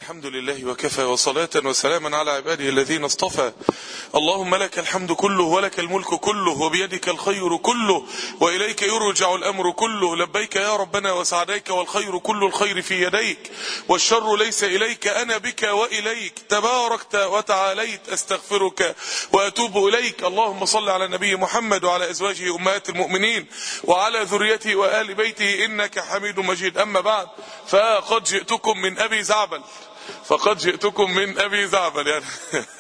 الحمد لله وكفى وصلاة وسلاما على عباده الذين اصطفى اللهم لك الحمد كله ولك الملك كله وبيدك الخير كله وإليك يرجع الأمر كله لبيك يا ربنا وسعديك والخير كل الخير في يديك والشر ليس إليك أنا بك وإليك تباركت وتعاليت أستغفرك وأتوب إليك اللهم صل على النبي محمد وعلى أزواجه أمهات المؤمنين وعلى ذريته وآل بيته إنك حميد مجيد أما بعد فقد جئتكم من أبي زعبل فقد جئتكم من ابي زعبل يعني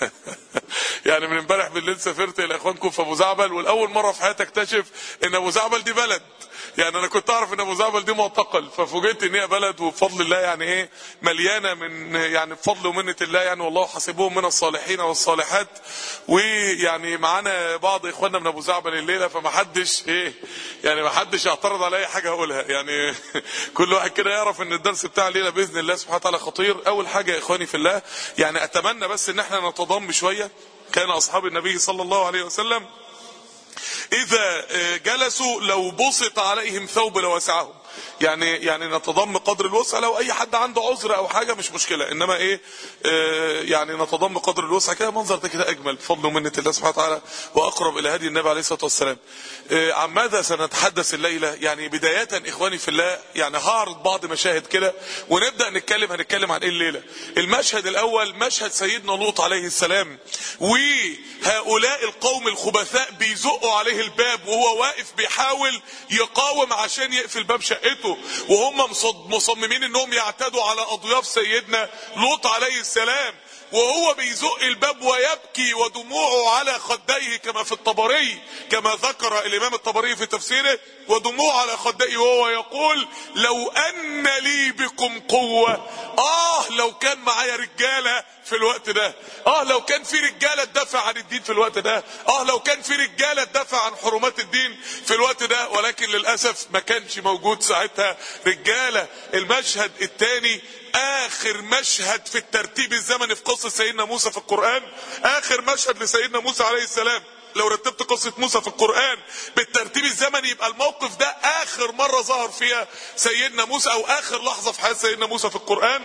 يعني من امبارح بالليل سافرت الى اخوانكم في ابو زعبل والاول مره في حياتي اكتشف ان ابو زعبل دي بلد يعني انا كنت اعرف ان ابو زعبل دي معتقل ففوجئت ان هي بلد وبفضل الله يعني ايه مليانه من يعني بفضل ومنه الله يعني والله حاسبهم من الصالحين والصالحات ويعني معانا بعض اخواننا من ابو زعبل الليله فما حدش ايه يعني ما حدش اعترض على اي حاجه اقولها يعني كل واحد كده يعرف ان الدرس بتاع الليله باذن الله سبحانه وتعالى خطير اول حاجه يا اخواني في الله يعني اتمنى بس ان احنا نتضم شويه كان اصحاب النبي صلى الله عليه وسلم اذا جلسوا لو بسط عليهم ثوب لوسعهم يعني يعني نتضم قدر الوسع لو اي حد عنده عذر او حاجه مش مشكله انما ايه آه يعني نتضم قدر الوسع كده منظر ده كده اجمل بفضل ومنه الله سبحانه وتعالى واقرب الى هدي النبي عليه الصلاه والسلام آه عن ماذا سنتحدث الليله يعني بدايه اخواني في الله يعني هعرض بعض مشاهد كده ونبدا نتكلم هنتكلم عن ايه الليله المشهد الاول مشهد سيدنا لوط عليه السلام وهؤلاء القوم الخبثاء بيزقوا عليه الباب وهو واقف بيحاول يقاوم عشان يقفل باب شقته وهم مصممين انهم يعتدوا على اضياف سيدنا لوط عليه السلام وهو بيزق الباب ويبكي ودموعه على خديه كما في الطبري كما ذكر الامام الطبري في تفسيره ودموعه على خديه وهو يقول لو ان لي بكم قوة اه لو كان معايا رجالة في الوقت ده اه لو كان في رجالة تدافع عن الدين في الوقت ده اه لو كان في رجالة تدافع عن حرمات الدين في الوقت ده ولكن للأسف ما كانش موجود ساعتها رجالة المشهد الثاني اخر مشهد في الترتيب الزمني في قصة سيدنا موسى في القرآن اخر مشهد لسيدنا موسى عليه السلام لو رتبت قصة موسى في القرآن بالترتيب الزمني يبقى الموقف ده آخر مرة ظهر فيها سيدنا موسى أو آخر لحظة في حياة سيدنا موسى في القرآن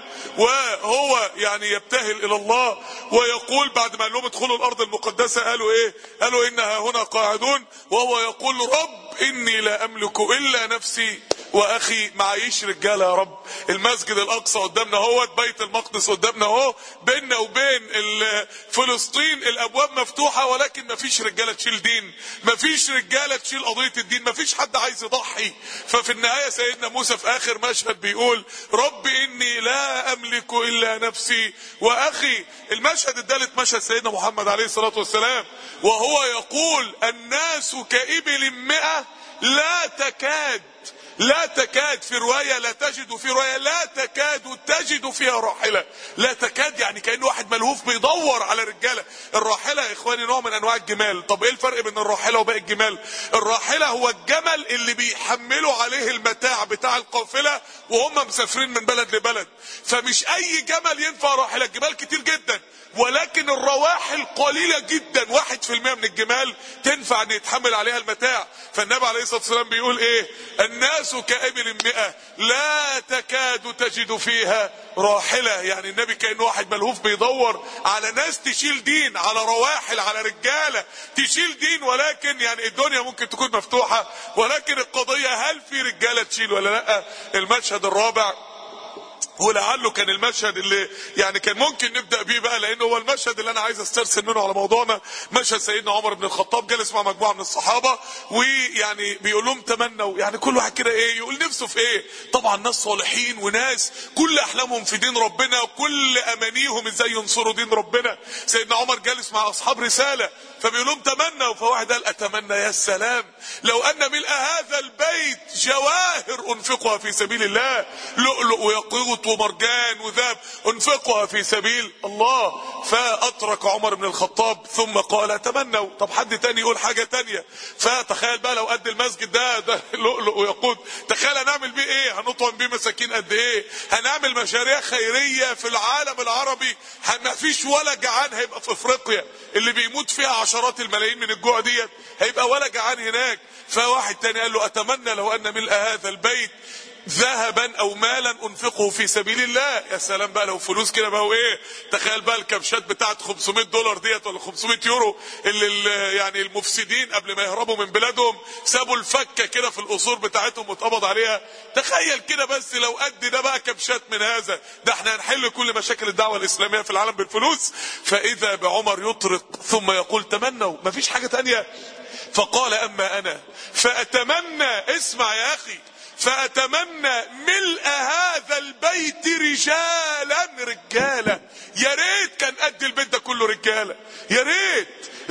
وهو يعني يبتهل إلى الله ويقول بعد ما قال لهم ادخلوا الأرض المقدسة قالوا إيه؟ قالوا إنها هنا قاعدون وهو يقول رب إني لا أملك إلا نفسي واخي معيش رجاله يا رب المسجد الاقصى قدامنا اهو بيت المقدس قدامنا اهو بيننا وبين فلسطين الابواب مفتوحه ولكن مفيش رجاله تشيل دين مفيش رجاله تشيل قضيه الدين مفيش حد عايز يضحي ففي النهايه سيدنا موسى في اخر مشهد بيقول رب اني لا املك الا نفسي واخي المشهد الثالث مشهد سيدنا محمد عليه الصلاه والسلام وهو يقول الناس كابل مئة لا تكاد لا تكاد في رواية لا تجد في رواية لا تكاد تجد فيها راحلة لا تكاد يعني كأن واحد ملهوف بيدور على رجالة الراحلة يا اخواني نوع من انواع الجمال طب ايه الفرق بين الراحلة وباقي الجمال الراحلة هو الجمل اللي بيحملوا عليه المتاع بتاع القافلة وهم مسافرين من بلد لبلد فمش اي جمل ينفع راحلة الجمال كتير جدا ولكن الرواحل قليلة جدا واحد في المئة من الجمال تنفع ان يتحمل عليها المتاع فالنبي عليه الصلاة والسلام بيقول ايه الناس كابل مئة لا تكاد تجد فيها راحلة يعني النبي كأن واحد ملهوف بيدور على ناس تشيل دين على رواحل على رجالة تشيل دين ولكن يعني الدنيا ممكن تكون مفتوحة ولكن القضية هل في رجالة تشيل ولا لا المشهد الرابع ولعله كان المشهد اللي يعني كان ممكن نبدا بيه بقى لانه هو المشهد اللي انا عايز استرسل منه على موضوعنا مشهد سيدنا عمر بن الخطاب جالس مع مجموعه من الصحابه ويعني بيقول لهم تمنوا يعني كل واحد كده ايه يقول نفسه في ايه طبعا ناس صالحين وناس كل احلامهم في دين ربنا وكل امانيهم ازاي ينصروا دين ربنا سيدنا عمر جالس مع اصحاب رساله فبيقول لهم تمنوا فواحد قال اتمنى يا سلام لو ان ملء هذا البيت جواهر انفقها في سبيل الله لؤلؤ ويقوت ومرجان وذهب انفقها في سبيل الله فاترك عمر بن الخطاب ثم قال تمنوا طب حد تاني يقول حاجة تانية فتخيل بقى لو قد المسجد ده ده لؤلؤ ويقود تخيل هنعمل بيه ايه هنطعم بيه مساكين قد ايه هنعمل مشاريع خيرية في العالم العربي ما فيش ولا جعان هيبقى في افريقيا اللي بيموت فيها عشرات الملايين من الجوع ديت هيبقى ولا جعان هناك فواحد تاني قال له اتمنى لو ان ملء هذا البيت ذهبا او مالا انفقه في سبيل الله يا سلام بقى لو فلوس كده بقى وايه تخيل بقى الكبشات بتاعت 500 دولار ديت ولا 500 يورو اللي ال- يعني المفسدين قبل ما يهربوا من بلادهم سابوا الفكه كده في القصور بتاعتهم واتقبض عليها تخيل كده بس لو قد ده بقى كبشات من هذا ده احنا هنحل كل مشاكل الدعوه الاسلاميه في العالم بالفلوس فاذا بعمر يطرق ثم يقول تمنوا مفيش حاجه تانية فقال اما انا فاتمنى اسمع يا اخي فاتمنى ملء هذا البيت رجالا رجالا يا ريت كان قد البيت ده كله رجاله يا ريت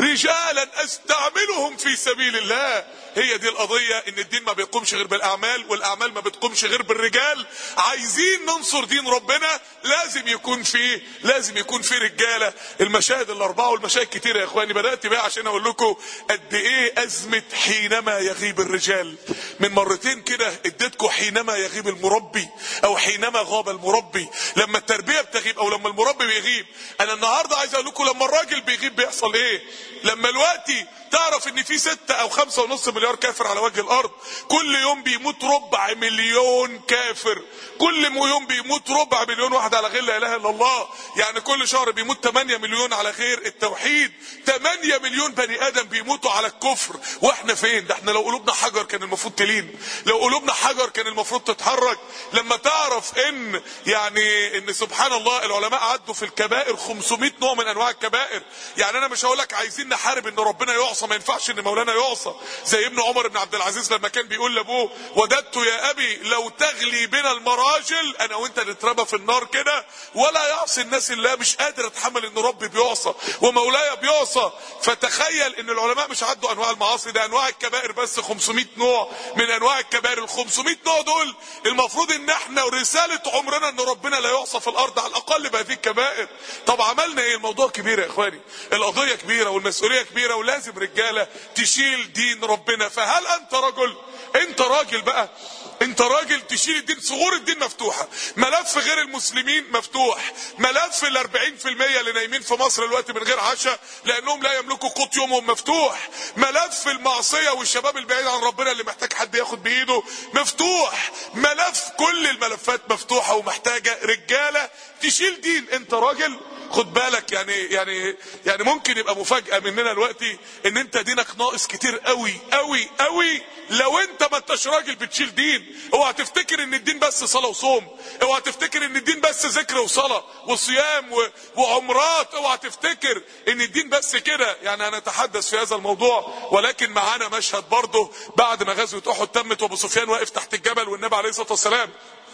رجالا استعملهم في سبيل الله هي دي القضية ان الدين ما بيقومش غير بالاعمال والاعمال ما بتقومش غير بالرجال عايزين ننصر دين ربنا لازم يكون فيه لازم يكون فيه رجالة المشاهد الاربعة والمشاهد كتيرة يا اخواني بدأت بقى عشان اقول لكم قد ايه ازمة حينما يغيب الرجال من مرتين كده اديتكم حينما يغيب المربي او حينما غاب المربي لما التربية بتغيب او لما المربي بيغيب انا النهاردة عايز اقول لكم لما الراجل بيغيب بيحصل ايه لما الوقتي تعرف ان في ستة او خمسة ونص مليار كافر على وجه الارض كل يوم بيموت ربع مليون كافر كل يوم بيموت ربع مليون واحد على غير لا اله الا الله يعني كل شهر بيموت 8 مليون على غير التوحيد 8 مليون بني ادم بيموتوا على الكفر واحنا فين ده احنا لو قلوبنا حجر كان المفروض تلين لو قلوبنا حجر كان المفروض تتحرك لما تعرف ان يعني ان سبحان الله العلماء عدوا في الكبائر 500 نوع من انواع الكبائر يعني انا مش هقول لك عايزين نحارب ان ربنا يعصى ما ينفعش ان مولانا يعصى زي ابن عمر بن عبد العزيز لما كان بيقول لابوه وددت يا ابي لو تغلي بنا المراجل انا وانت نترمى في النار كده ولا يعصي الناس الله مش قادر اتحمل ان ربي بيعصى ومولاي بيعصى فتخيل ان العلماء مش عدوا انواع المعاصي ده انواع الكبائر بس 500 نوع من انواع الكبائر ال 500 نوع دول المفروض ان احنا رساله عمرنا ان ربنا لا يعصى في الارض على الاقل بهذه الكبائر طب عملنا ايه الموضوع كبير يا اخواني القضيه كبيره والمسؤوليه كبيره ولازم رجاله تشيل دين ربنا فهل انت رجل انت راجل بقى انت راجل تشيل الدين ثغور الدين مفتوحة ملف غير المسلمين مفتوح ملف ال 40% اللي نايمين في مصر الوقت من غير عشاء لانهم لا يملكوا قوت يومهم مفتوح ملف المعصية والشباب البعيد عن ربنا اللي محتاج حد ياخد بايده مفتوح ملف كل الملفات مفتوحة ومحتاجة رجالة تشيل دين انت راجل خد بالك يعني يعني يعني ممكن يبقى مفاجاه مننا دلوقتي ان انت دينك ناقص كتير قوي قوي قوي لو انت ما انتش راجل بتشيل دين اوعى تفتكر ان الدين بس صلاه وصوم اوعى تفتكر ان الدين بس ذكر وصلاه وصيام و- وعمرات اوعى تفتكر ان الدين بس كده يعني هنتحدث في هذا الموضوع ولكن معانا مشهد برضه بعد ما غزوه احد تمت وابو سفيان واقف تحت الجبل والنبي عليه الصلاه والسلام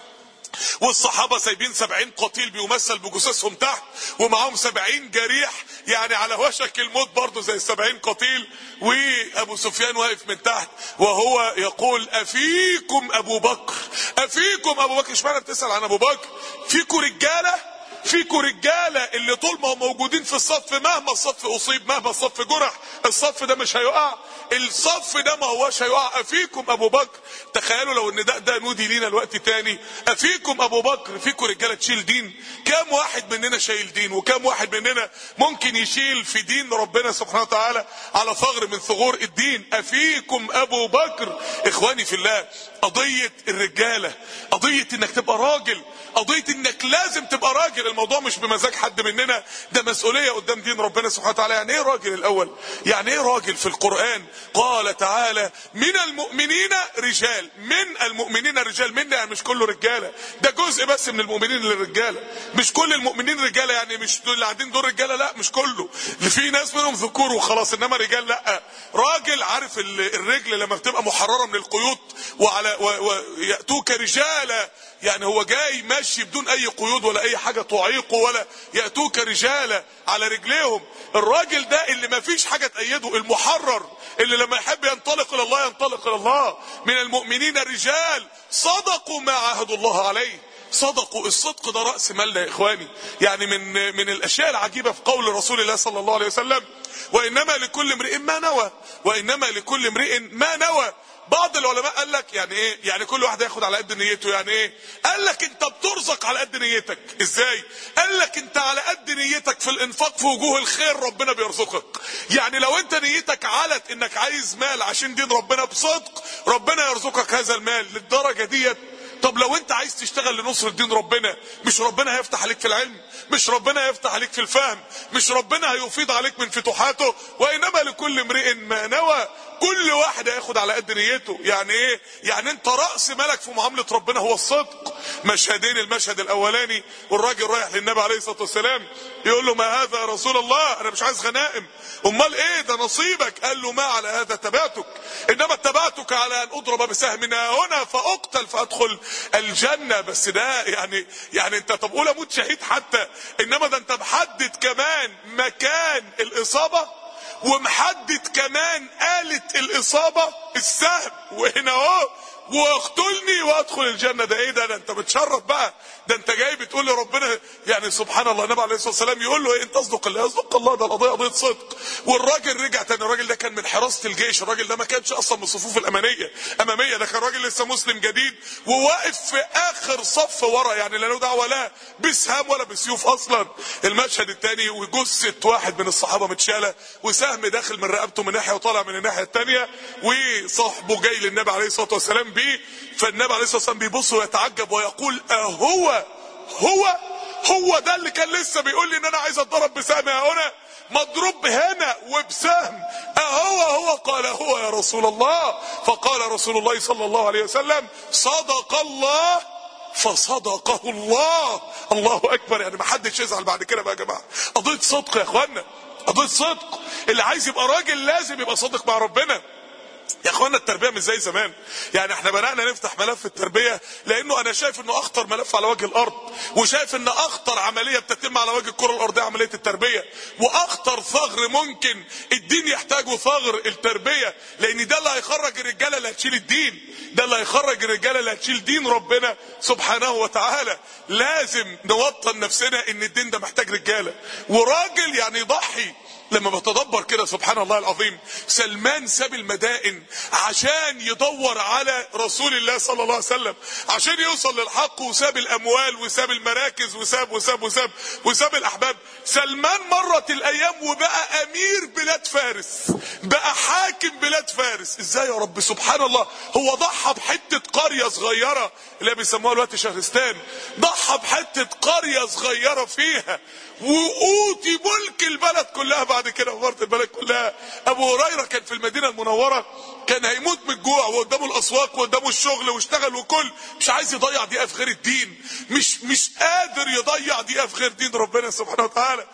والصحابة سايبين سبعين قتيل بيمثل بجثثهم تحت ومعاهم سبعين جريح يعني على وشك الموت برضه زي السبعين قتيل وابو سفيان واقف من تحت وهو يقول افيكم ابو بكر افيكم ابو بكر اشمعنى بتسأل عن ابو بكر فيكم رجاله فيكم رجاله اللي طول ما هم موجودين في الصف مهما الصف اصيب مهما الصف جرح الصف ده مش هيقع الصف ده ما هوش هيقع افيكم ابو بكر تخيلوا لو ان ده ده نودي لينا الوقت تاني افيكم ابو بكر فيكم رجاله تشيل دين كام واحد مننا شايل دين وكام واحد مننا ممكن يشيل في دين ربنا سبحانه وتعالى على ثغر من ثغور الدين افيكم ابو بكر اخواني في الله قضيه الرجاله قضيه انك تبقى راجل قضيه انك لازم تبقى راجل الموضوع مش بمزاج حد مننا ده مسؤوليه قدام دين ربنا سبحانه وتعالى يعني ايه راجل الاول يعني ايه راجل في القران قال تعالى من المؤمنين رجال من المؤمنين رجال من يعني مش كله رجاله ده جزء بس من المؤمنين اللي رجاله مش كل المؤمنين رجاله يعني مش دول اللي قاعدين دول رجاله لا مش كله في ناس منهم ذكور وخلاص انما رجال لا راجل عارف ال- الرجل لما بتبقى محرره من القيود وعلى و- وياتوك رجالا يعني هو جاي ماشي بدون اي قيود ولا اي حاجه تعيقه ولا ياتوك رجالا على رجليهم الراجل ده اللي ما فيش حاجه تأيده المحرر اللي لما يحب ينطلق الى الله ينطلق الى الله من المؤمنين رجال صدقوا ما عاهدوا الله عليه صدقوا الصدق ده راس مالنا يا اخواني يعني من من الاشياء العجيبه في قول رسول الله صلى الله عليه وسلم وانما لكل امرئ ما نوى وانما لكل امرئ ما نوى بعض العلماء قال لك يعني ايه يعني كل واحد ياخد على قد نيته يعني ايه قال لك انت بترزق على قد نيتك ازاي قال لك انت على قد نيتك في الانفاق في وجوه الخير ربنا بيرزقك يعني لو انت نيتك علت انك عايز مال عشان دين ربنا بصدق ربنا يرزقك هذا المال للدرجه ديت طب لو انت عايز تشتغل لنصر الدين ربنا مش ربنا هيفتح عليك في العلم مش ربنا هيفتح عليك في الفهم مش ربنا هيفيض عليك من فتوحاته وانما لكل امرئ ما نوى كل واحد هياخد على قد نيته يعني ايه يعني انت راس مالك في معامله ربنا هو الصدق مشهدين المشهد الاولاني والراجل رايح للنبي عليه الصلاه والسلام يقول له ما هذا يا رسول الله انا مش عايز غنائم امال ايه ده نصيبك قال له ما على هذا تبعتك انما اتبعتك على ان اضرب بسهم هنا فاقتل فادخل الجنه بس ده يعني يعني انت طب قول اموت شهيد حتى انما ده انت محدد كمان مكان الاصابه ومحدد كمان آلة الإصابة السهم وهنا اهو واقتلني وادخل الجنه ده ايه ده ده انت بتشرف بقى ده انت جاي بتقول لربنا يعني سبحان الله النبي عليه الصلاه والسلام يقول له ايه انت تصدق الله يصدق الله ده القضيه قضيه صدق والراجل رجع تاني الراجل ده كان من حراسه الجيش الراجل ده ما كانش اصلا من الصفوف الامانيه اماميه ده كان راجل لسه مسلم جديد وواقف في اخر صف ورا يعني لا له دعوه لا بسهام ولا بسيوف اصلا المشهد الثاني وجثه واحد من الصحابه متشاله وسهم داخل من رقبته من ناحيه وطالع من الناحيه الثانيه وصاحبه جاي للنبي عليه الصلاه والسلام بيه فالنبي عليه الصلاه والسلام بيبص ويتعجب ويقول اهو هو هو ده اللي كان لسه بيقول لي ان انا عايز اتضرب بسهم هنا مضروب هنا وبسهم اهو هو قال هو يا رسول الله فقال رسول الله صلى الله عليه وسلم صدق الله فصدقه الله الله اكبر يعني ما حدش يزعل بعد كده بقى يا جماعه قضيه صدق يا اخوانا قضيه صدق اللي عايز يبقى راجل لازم يبقى صادق مع ربنا يا اخوانا التربيه مش زي زمان يعني احنا بدانا نفتح ملف التربيه لانه انا شايف انه اخطر ملف على وجه الارض وشايف ان اخطر عمليه بتتم على وجه الكره الارضيه عمليه التربيه واخطر ثغر ممكن الدين يحتاجه ثغر التربيه لان ده اللي هيخرج الرجاله اللي هتشيل الدين ده اللي هيخرج الرجاله اللي هتشيل دين ربنا سبحانه وتعالى لازم نوطن نفسنا ان الدين ده محتاج رجاله وراجل يعني يضحي لما بتدبر كده سبحان الله العظيم سلمان ساب المدائن عشان يدور على رسول الله صلى الله عليه وسلم عشان يوصل للحق وساب الاموال وساب المراكز وساب وساب وساب وساب الاحباب سلمان مرت الايام وبقى امير بلاد فارس بقى حاكم بلاد فارس ازاي يا رب سبحان الله هو ضحى بحته قريه صغيره اللي بيسموها دلوقتي شهرستان ضحى بحته قريه صغيره فيها واوتي ملك البلد كلها بعد كده ومرت البلد كلها ابو هريره كان في المدينه المنوره كان هيموت من الجوع وقدامه الاسواق وقدامه الشغل واشتغل وكل مش عايز يضيع دقيقه في غير الدين مش مش قادر يضيع دقيقه في غير دين ربنا سبحانه وتعالى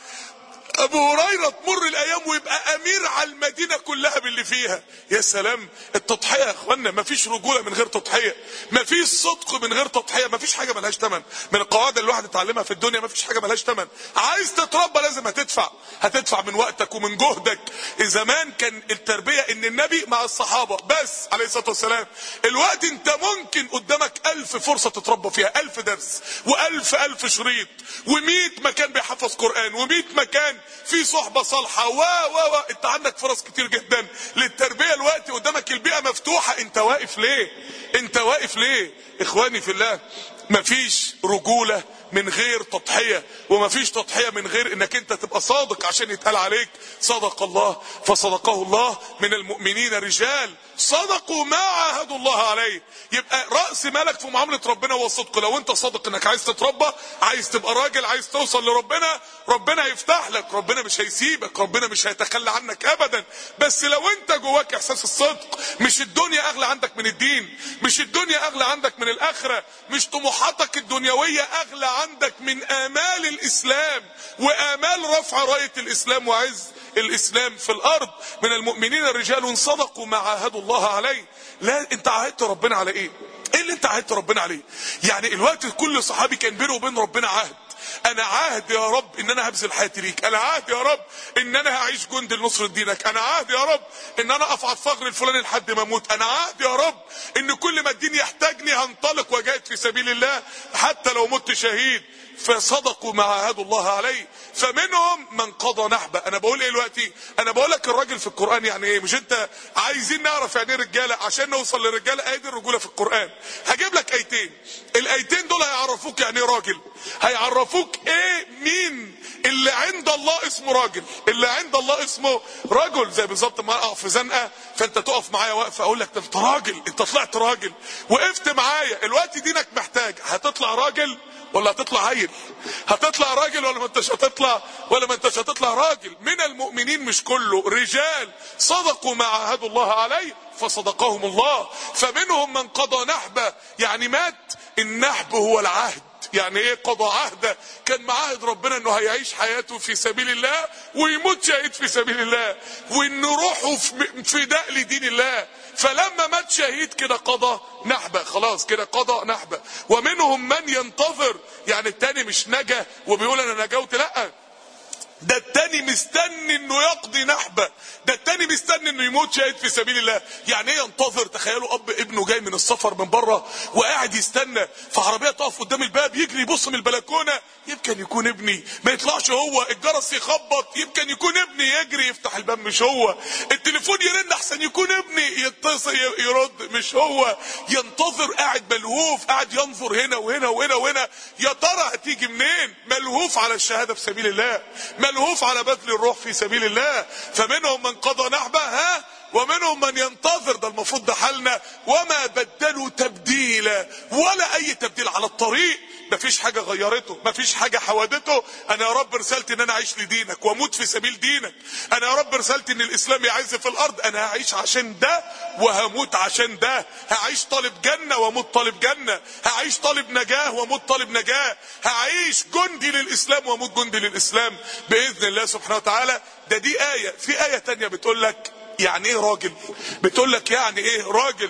ابو هريره تمر الايام ويبقى امير على المدينه كلها باللي فيها يا سلام التضحيه يا اخوانا مفيش رجوله من غير تضحيه مفيش صدق من غير تضحيه مفيش حاجه ملهاش ثمن من القواعد اللي الواحد اتعلمها في الدنيا مفيش حاجه ملهاش ثمن عايز تتربى لازم هتدفع هتدفع من وقتك ومن جهدك زمان كان التربيه ان النبي مع الصحابه بس عليه الصلاه والسلام الوقت انت ممكن قدامك ألف فرصه تتربى فيها ألف درس وألف ألف شريط ومئة مكان بيحفظ قران ومئة مكان في صحبه صالحه و و و انت عندك فرص كتير جدا للتربيه الوقت قدامك البيئه مفتوحه انت واقف ليه انت واقف ليه اخواني في الله مفيش رجوله من غير تضحيه ومفيش تضحيه من غير انك انت تبقى صادق عشان يتقال عليك صدق الله فصدقه الله من المؤمنين رجال صدقوا ما عاهدوا الله عليه يبقى راس مالك في معامله ربنا هو الصدق لو انت صادق انك عايز تتربى عايز تبقى راجل عايز توصل لربنا ربنا هيفتح لك ربنا مش هيسيبك ربنا مش هيتخلى عنك ابدا بس لو انت جواك احساس الصدق مش الدنيا اغلى عندك من الدين مش الدنيا اغلى عندك من الاخره مش طموحاتك الدنيويه اغلى عندك من امال الاسلام وامال رفع رايه الاسلام وعز الاسلام في الارض من المؤمنين رجال صدقوا ما عاهدوا الله عليه لا انت عاهدت ربنا على ايه ايه اللي انت عاهدت ربنا عليه يعني الوقت كل صحابي كان بينه وبين ربنا عهد انا عهد يا رب ان انا هبذل حياتي ليك انا عهد يا رب ان انا هعيش جند لنصر دينك انا عهد يا رب ان انا افعل ثغر الفلاني لحد ما اموت انا عهد يا رب ان كل ما الدين يحتاجني هنطلق واجاهد في سبيل الله حتى لو مت شهيد فصدقوا ما عاهدوا الله عليه فمنهم من قضى نحبه انا بقول ايه دلوقتي انا بقول لك الراجل في القران يعني ايه مش انت عايزين نعرف يعني ايه رجاله عشان نوصل للرجاله ايه دي الرجوله في القران هجيب لك ايتين الايتين دول هيعرفوك يعني ايه راجل هيعرفوك ايه مين اللي عند الله اسمه اسمه راجل اللي عند الله اسمه رجل زي بالظبط ما اقع في زنقه فانت تقف معايا واقفه اقول لك ده انت راجل انت طلعت راجل وقفت معايا الوقت دينك محتاج هتطلع راجل ولا هتطلع عيل هتطلع راجل ولا ما انتش هتطلع ولا ما انتش هتطلع راجل من المؤمنين مش كله رجال صدقوا ما عاهدوا الله عليه فصدقهم الله فمنهم من قضى نحبه يعني مات النحب هو العهد يعني ايه قضى عهده كان معاهد ربنا انه هيعيش حياته في سبيل الله ويموت شهيد في سبيل الله وان روحه في فداء لدين الله فلما مات شهيد كده قضى نحبه خلاص كده قضى نحبه ومنهم من ينتظر يعني التاني مش نجا وبيقول انا نجوت لا ده التاني مستني انه يقضي نحبه ده التاني مستني انه يموت شهيد في سبيل الله يعني ايه ينتظر تخيلوا اب ابنه جاي من السفر من بره وقاعد يستنى فعربيه تقف قدام الباب يجري يبص من البلكونه يمكن يكون ابني ما يطلعش هو الجرس يخبط يمكن يكون ابني يجري يفتح الباب مش هو التليفون يرن احسن يكون ابني يتصل يرد مش هو ينتظر قاعد ملهوف قاعد ينظر هنا وهنا وهنا وهنا يا ترى هتيجي منين ملهوف على الشهاده في سبيل الله ملهوف على بذل الروح في سبيل الله فمنهم من قضى نحبه ها ومنهم من ينتظر ده المفروض ده حالنا وما بدلوا تبديلا ولا اي تبديل على الطريق مفيش حاجه غيرته مفيش حاجه حودته انا يا رب رسالتي ان انا اعيش لدينك واموت في سبيل دينك انا يا رب رسالتي ان الاسلام يعز في الارض انا هعيش عشان ده وهموت عشان ده هعيش طالب جنه واموت طالب جنه هعيش طالب نجاه واموت طالب نجاه هعيش جندي للاسلام واموت جندي للاسلام باذن الله سبحانه وتعالى ده دي ايه في ايه تانية بتقول لك يعني ايه راجل بتقول لك يعني ايه راجل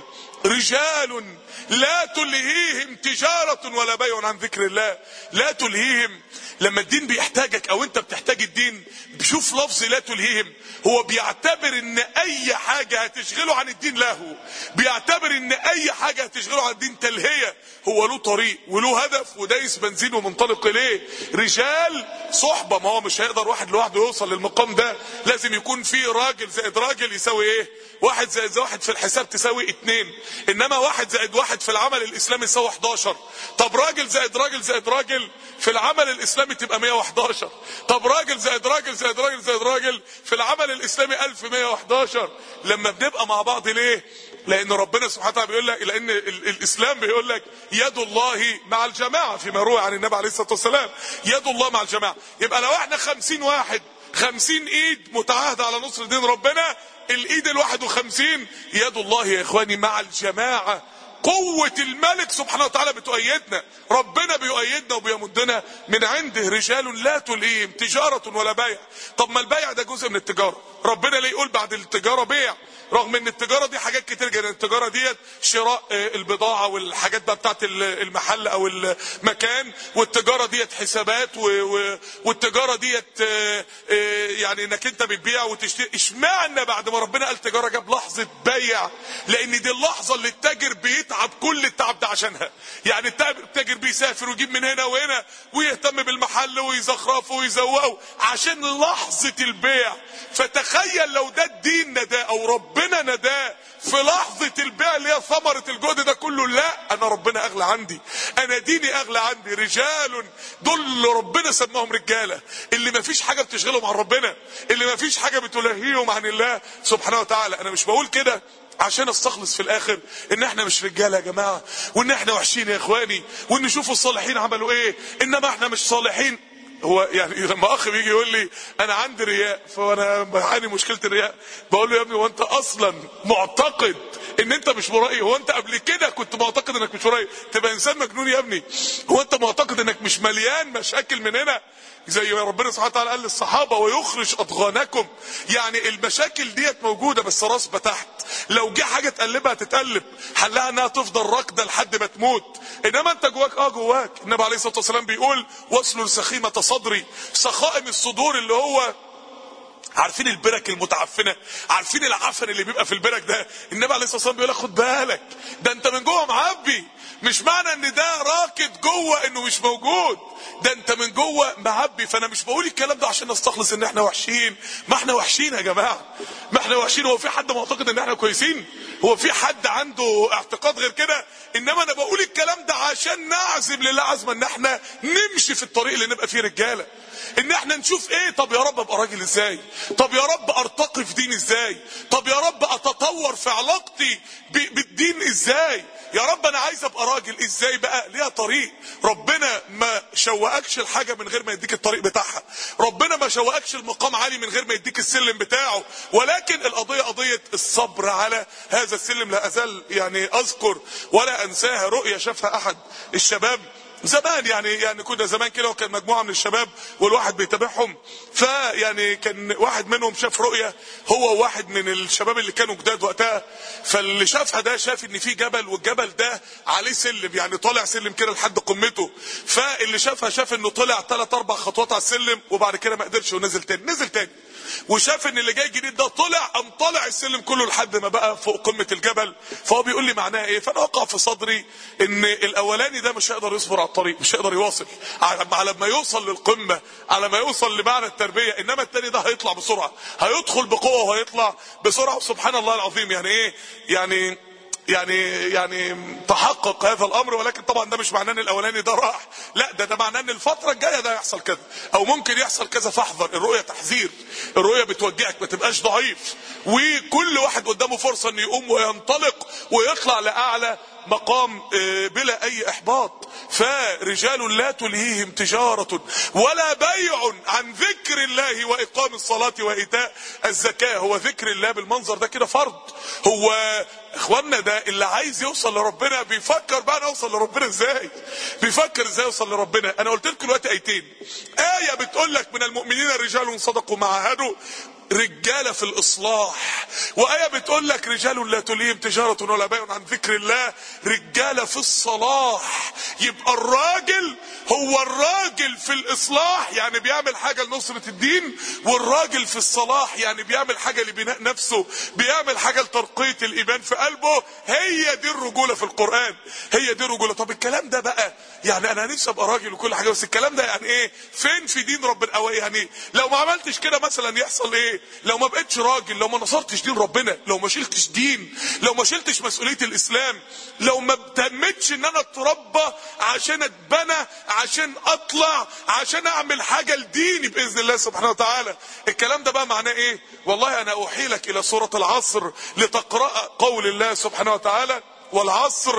رجال لا تلهيهم تجارة ولا بيع عن ذكر الله لا تلهيهم لما الدين بيحتاجك او انت بتحتاج الدين بشوف لفظ لا تلهيهم هو بيعتبر ان اي حاجة هتشغله عن الدين له بيعتبر ان اي حاجة هتشغله عن الدين تلهية هو له طريق وله هدف ودايس بنزين ومنطلق اليه رجال صحبة ما هو مش هيقدر واحد لوحده يوصل للمقام ده لازم يكون في راجل زائد راجل يساوي ايه واحد زائد واحد في الحساب تساوي اتنين انما واحد زائد واحد في العمل الاسلامي يساوي 11 طب راجل زائد راجل زائد راجل في العمل الاسلامي تبقى 111 طب راجل زائد راجل زائد راجل زائد راجل في العمل الاسلامي 1111 لما بنبقى مع بعض ليه لان ربنا سبحانه وتعالى بيقول لك لان ال- الاسلام بيقول لك يد الله مع الجماعه فيما روى عن النبي عليه الصلاه والسلام يد الله مع الجماعه يبقى لو احنا 50 واحد 50 ايد متعاهده على نصر دين ربنا الايد الواحد وخمسين يد الله يا اخواني مع الجماعه قوة الملك سبحانه وتعالى بتؤيدنا ربنا بيؤيدنا وبيمدنا من عنده رجال لا تلهيهم تجارة ولا بيع طب ما البيع ده جزء من التجارة ربنا ليه يقول بعد التجارة بيع رغم ان التجارة دي حاجات كتير جدا التجارة ديت شراء آه، البضاعة والحاجات بقى بتاعت ال- المحل او المكان والتجارة ديت حسابات و... و... والتجارة ديت آه، آه، يعني انك انت بتبيع وتشتري اشمعنى بعد ما ربنا قال تجارة جاب لحظة بيع لان دي اللحظة اللي التاجر بيتعب كل التعب ده عشانها يعني التاجر التاجر بيسافر ويجيب من هنا وهنا ويهتم بالمحل ويزخرفه ويزوقه عشان لحظة البيع فتخيل لو ده الدين نداه او ربنا نداه في لحظة البيع اللي هي ثمرة الجهد ده كله لا انا ربنا اغلى عندي انا ديني اغلى عندي رجال دول اللي ربنا سماهم رجالة اللي ما فيش حاجة بتشغلهم عن ربنا اللي ما فيش حاجة بتلهيهم عن الله سبحانه وتعالى انا مش بقول كده عشان استخلص في الاخر ان احنا مش رجاله يا جماعه وان احنا وحشين يا اخواني وان شوفوا الصالحين عملوا ايه انما احنا مش صالحين هو يعني لما اخ بيجي يقول لي انا عندي رياء فانا بعاني مشكله الرياء بقول له يا ابني هو انت اصلا معتقد ان انت مش مرائي هو انت قبل كده كنت معتقد انك مش مرائي تبقى انسان مجنون يا ابني هو انت معتقد انك مش مليان مشاكل من هنا زي ما ربنا سبحانه وتعالى قال للصحابه ويخرج اضغانكم يعني المشاكل ديت موجوده بس راسبه تحت لو جه حاجه تقلبها تتقلب حلها انها تفضل راكده لحد ما تموت انما انت جواك اه جواك النبي عليه الصلاه والسلام بيقول وصل سخيمه صدري سخائم الصدور اللي هو عارفين البرك المتعفنه عارفين العفن اللي بيبقى في البرك ده النبي عليه الصلاه والسلام بيقول لك خد بالك ده انت من جوه معبي مش معنى ان ده راكد جوه انه مش موجود ده انت من جوه معبي فانا مش بقول الكلام ده عشان نستخلص ان احنا وحشين ما احنا وحشين يا جماعه ما احنا وحشين هو في حد معتقد ان احنا كويسين هو في حد عنده اعتقاد غير كده انما انا بقول الكلام ده عشان نعزم لله عزما ان احنا نمشي في الطريق اللي نبقى فيه رجاله ان احنا نشوف ايه طب يا رب ابقى راجل ازاي طب يا رب ارتقي في دين ازاي طب يا رب اتطور في علاقتي ب- بالدين ازاي يا رب انا عايز ابقى راجل ازاي بقى ليها طريق ربنا ما شوقكش الحاجه من غير ما يديك الطريق بتاعها ربنا ما شوقكش المقام عالي من غير ما يديك السلم بتاعه ولكن القضيه قضيه الصبر على هذا السلم لا ازال يعني اذكر ولا انساها رؤيه شافها احد الشباب زمان يعني يعني كنا زمان كده وكان مجموعه من الشباب والواحد بيتابعهم فيعني كان واحد منهم شاف رؤيه هو واحد من الشباب اللي كانوا جداد وقتها فاللي شافها ده شاف ان في جبل والجبل ده عليه سلم يعني طالع سلم كده لحد قمته فاللي شافها شاف انه طلع ثلاث اربع خطوات على السلم وبعد كده ما قدرش ونزل تاني نزل تاني وشاف ان اللي جاي جديد ده طلع قام طالع السلم كله لحد ما بقى فوق قمه الجبل فهو بيقول لي معناها ايه فانا وقع في صدري ان الاولاني ده مش هيقدر يصبر على الطريق مش هيقدر يواصل على على ما يوصل للقمه على ما يوصل لمعنى التربيه انما التاني ده هيطلع بسرعه هيدخل بقوه وهيطلع بسرعه سبحان الله العظيم يعني ايه يعني يعني يعني تحقق هذا الامر ولكن طبعا ده مش معناه ان الاولاني ده راح لا ده ده معناه ان الفتره الجايه ده يحصل كذا او ممكن يحصل كذا فاحذر الرؤيه تحذير الرؤيه بتوجهك ما تبقاش ضعيف وكل واحد قدامه فرصه انه يقوم وينطلق ويطلع لاعلى مقام آه، بلا اي احباط فرجال لا تلهيهم تجاره ولا بيع عن ذكر الله واقام الصلاه وايتاء الزكاه هو ذكر الله بالمنظر ده كده فرض هو اخواننا ده اللي عايز يوصل لربنا بيفكر بقى انا اوصل لربنا ازاي بيفكر ازاي يوصل لربنا انا قلت لكم دلوقتي ايتين ايه بتقول لك من المؤمنين رجال صدقوا ما عاهدوا رجاله في الاصلاح وايه بتقول لك رجال لا تليهم تجاره ولا بيع عن ذكر الله رجاله في الصلاح يبقى الراجل هو الراجل في الاصلاح يعني بيعمل حاجه لنصره الدين والراجل في الصلاح يعني بيعمل حاجه لبناء نفسه بيعمل حاجه لترقيه الايمان في قلبه هي دي الرجوله في القران هي دي الرجوله طب الكلام ده بقى يعني انا نفسي ابقى راجل وكل حاجه بس الكلام ده يعني ايه فين في دين ربنا او يعني لو ما عملتش كده مثلا يحصل ايه لو ما بقتش راجل لو ما نصرتش دين ربنا لو ما شلتش دين لو ما شلتش مسؤوليه الاسلام لو ما اهتمتش ان انا اتربى عشان اتبنى عشان اطلع عشان اعمل حاجه لديني باذن الله سبحانه وتعالى الكلام ده بقى معناه ايه والله انا اوحيلك الى سوره العصر لتقرا قول الله سبحانه وتعالى والعصر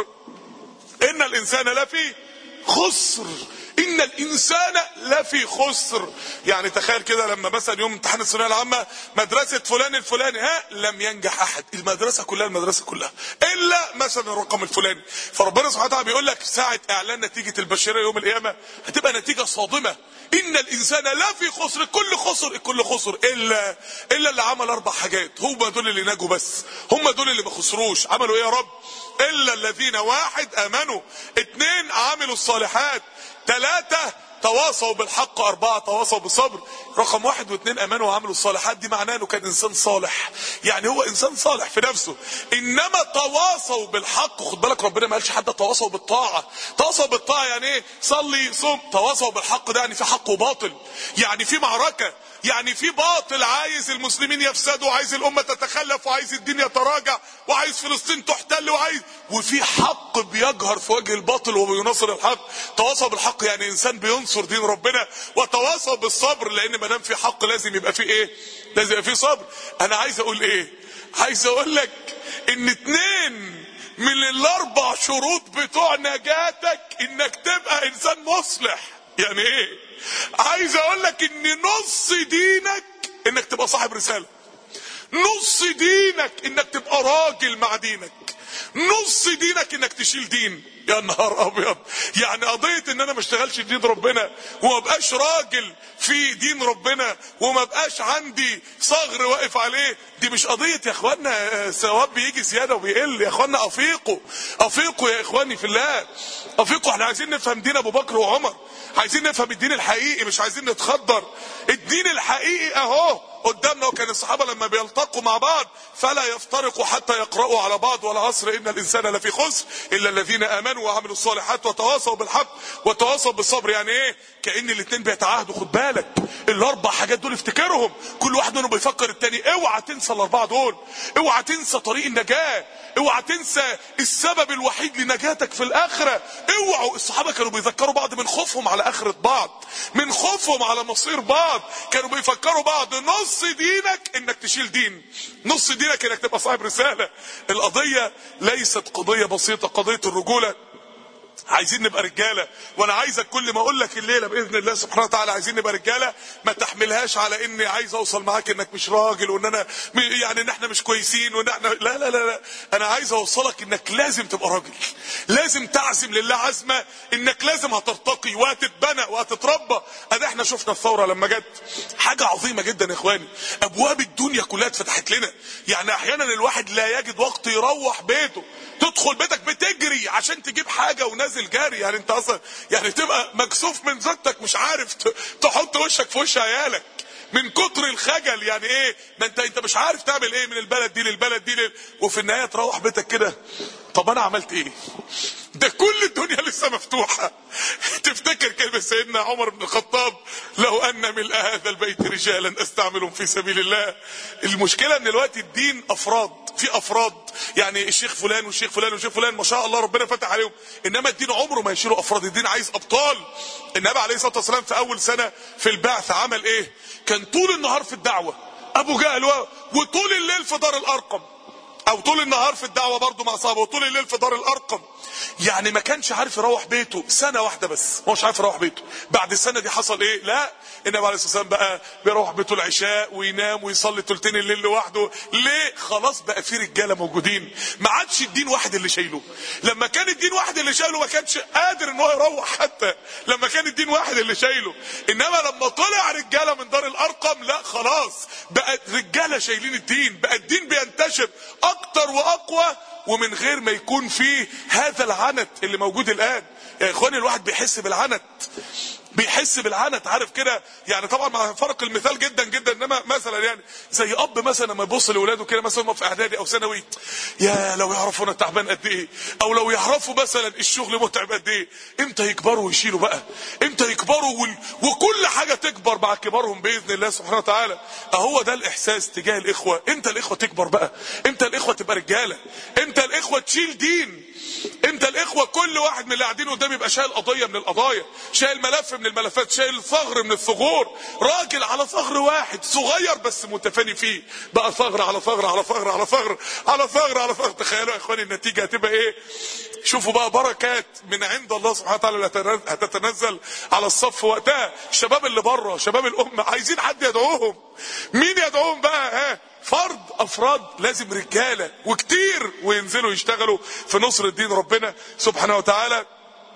ان الانسان لفي خسر ان الانسان لفي خسر يعني تخيل كده لما مثلا يوم امتحان الثانويه العامه مدرسه فلان الفلاني ها لم ينجح احد المدرسه كلها المدرسه كلها الا مثلا الرقم الفلاني فربنا سبحانه وتعالى بيقول لك ساعه اعلان نتيجه البشريه يوم القيامه هتبقى نتيجه صادمه ان الانسان لفي خسر كل خسر الكل خسر الا الا اللي عمل اربع حاجات هم دول اللي نجوا بس هم دول اللي ما خسروش عملوا ايه يا رب الا الذين واحد امنوا اتنين عملوا الصالحات ثلاثة تواصوا بالحق أربعة تواصوا بالصبر رقم واحد واثنين أمانوا وعملوا الصالحات دي معناه أنه كان إنسان صالح يعني هو إنسان صالح في نفسه إنما تواصوا بالحق خد بالك ربنا ما قالش حتى تواصوا بالطاعة تواصوا بالطاعة يعني إيه صلي صم تواصوا بالحق ده يعني في حق وباطل يعني في معركة يعني في باطل عايز المسلمين يفسدوا وعايز الأمة تتخلف وعايز الدين يتراجع وعايز فلسطين تحتل وعايز وفي حق بيجهر في وجه الباطل وبينصر الحق تواصوا بالحق يعني إنسان بينصر دين ربنا وتواصوا بالصبر لأن ما دام في حق لازم يبقى في إيه؟ لازم يبقى في صبر أنا عايز أقول إيه؟ عايز أقول لك إن اتنين من الأربع شروط بتوع نجاتك إنك تبقى إنسان مصلح يعني إيه؟ عايز اقول لك ان نص دينك انك تبقى صاحب رساله نص دينك انك تبقى راجل مع دينك نص دينك انك تشيل دين يا نهار ابيض يعني قضيه ان انا ما اشتغلش في دين ربنا وما بقاش راجل في دين ربنا وما بقاش عندي صغر واقف عليه دي مش قضيه يا اخوانا ثواب بيجي زياده وبيقل يا اخوانا افيقوا افيقوا يا اخواني في الله افيقوا احنا عايزين نفهم دين ابو بكر وعمر عايزين نفهم الدين الحقيقي مش عايزين نتخدر الدين الحقيقي اهو قدامنا وكان الصحابة لما بيلتقوا مع بعض فلا يفترقوا حتى يقرأوا على بعض والعصر إن الإنسان لفي خسر إلا الذين آمنوا وعملوا الصالحات وتواصوا بالحق وتواصوا بالصبر يعني إيه كأن الاتنين بيتعاهدوا خد بالك الاربع حاجات دول افتكرهم كل واحد منهم بيفكر التاني اوعى تنسى الاربعه دول اوعى تنسى طريق النجاه اوعى تنسى السبب الوحيد لنجاتك في الاخره اوعوا الصحابه كانوا بيذكروا بعض من خوفهم على اخره بعض من خوفهم على مصير بعض كانوا بيفكروا بعض نص دينك انك تشيل دين نص دينك انك تبقى صاحب رساله القضيه ليست قضيه بسيطه قضيه الرجوله عايزين نبقى رجاله وانا عايزك كل ما اقول لك الليله باذن الله سبحانه وتعالى عايزين نبقى رجاله ما تحملهاش على اني عايز اوصل معاك انك مش راجل وان انا م- يعني ان احنا مش كويسين وان احنا لا لا لا لا انا عايز اوصلك انك لازم تبقى راجل لازم تعزم لله عزمه انك لازم هترتقي وهتتبنى وهتتربى ادي احنا شفنا الثوره لما جت حاجه عظيمه جدا يا اخواني ابواب الدنيا كلها اتفتحت لنا يعني احيانا الواحد لا يجد وقت يروح بيته تدخل بيتك بتجري عشان تجيب حاجه ونازل جري يعني انت اصلا يعني تبقى مكسوف من زوجتك مش عارف ت- تحط وشك في وش عيالك من كتر الخجل يعني ايه ما انت انت مش عارف تعمل ايه من البلد دي للبلد دي لل... وفي النهايه تروح بيتك كده طب انا عملت ايه ده كل الدنيا لسه مفتوحه تفتكر كلمه سيدنا عمر بن الخطاب لو ان ملء هذا البيت رجالا استعملهم في سبيل الله المشكله ان دلوقتي الدين افراد في افراد يعني الشيخ فلان والشيخ فلان والشيخ فلان ما شاء الله ربنا فتح عليهم انما الدين عمره ما يشيله افراد الدين عايز ابطال النبي عليه الصلاه والسلام في اول سنه في البعث عمل ايه كان طول النهار في الدعوه ابو جهل و- وطول الليل في دار الارقم او طول النهار في الدعوه برضه مع اصحابه وطول الليل في دار الارقم يعني ما كانش عارف يروح بيته سنه واحده بس هو مش عارف يروح بيته بعد السنه دي حصل ايه لا النبي عليه الصلاه والسلام بقى بيروح بيته العشاء وينام ويصلي تلتين الليل لوحده ليه خلاص بقى في رجاله موجودين ما عادش الدين واحد اللي شايله لما كان الدين واحد اللي شايله ما كانش قادر ان هو يروح حتى لما كان الدين واحد اللي شايله انما لما طلع رجاله من دار الارقم لا خلاص بقى رجاله شايلين الدين بقى الدين بينتشر اكتر واقوى ومن غير ما يكون فيه هذا العنت اللي موجود الان يا اخواني الواحد بيحس بالعنت بيحس بالعنت عارف كده يعني طبعا مع فرق المثال جدا جدا انما مثلا يعني زي اب مثلا لما يبص لاولاده كده مثلا هم في اعدادي او ثانوي يا لو يعرفوا انا تعبان قد ايه او لو يعرفوا مثلا الشغل متعب قد ايه امتى يكبروا ويشيلوا بقى امتى يكبروا وال... وكل حاجه تكبر مع كبارهم باذن الله سبحانه وتعالى اهو ده الاحساس تجاه الاخوه امتى الاخوه تكبر بقى امتى الاخوه تبقى رجاله امتى الاخوه تشيل دين امتى الاخوه كل واحد من اللي قاعدين قدام يبقى شايل قضيه من القضايا شايل ملف من الملفات شايل ثغر من الثغور راجل على ثغر واحد صغير بس متفاني فيه بقى ثغر على ثغر على ثغر على ثغر على ثغر على ثغر تخيلوا يا اخواني النتيجه هتبقى ايه شوفوا بقى بركات من عند الله سبحانه وتعالى هتتنزل على الصف وقتها الشباب اللي بره شباب الامه عايزين حد يدعوهم مين يدعوهم بقى ها فرد افراد لازم رجاله وكتير وينزلوا يشتغلوا في نصر الدين ربنا سبحانه وتعالى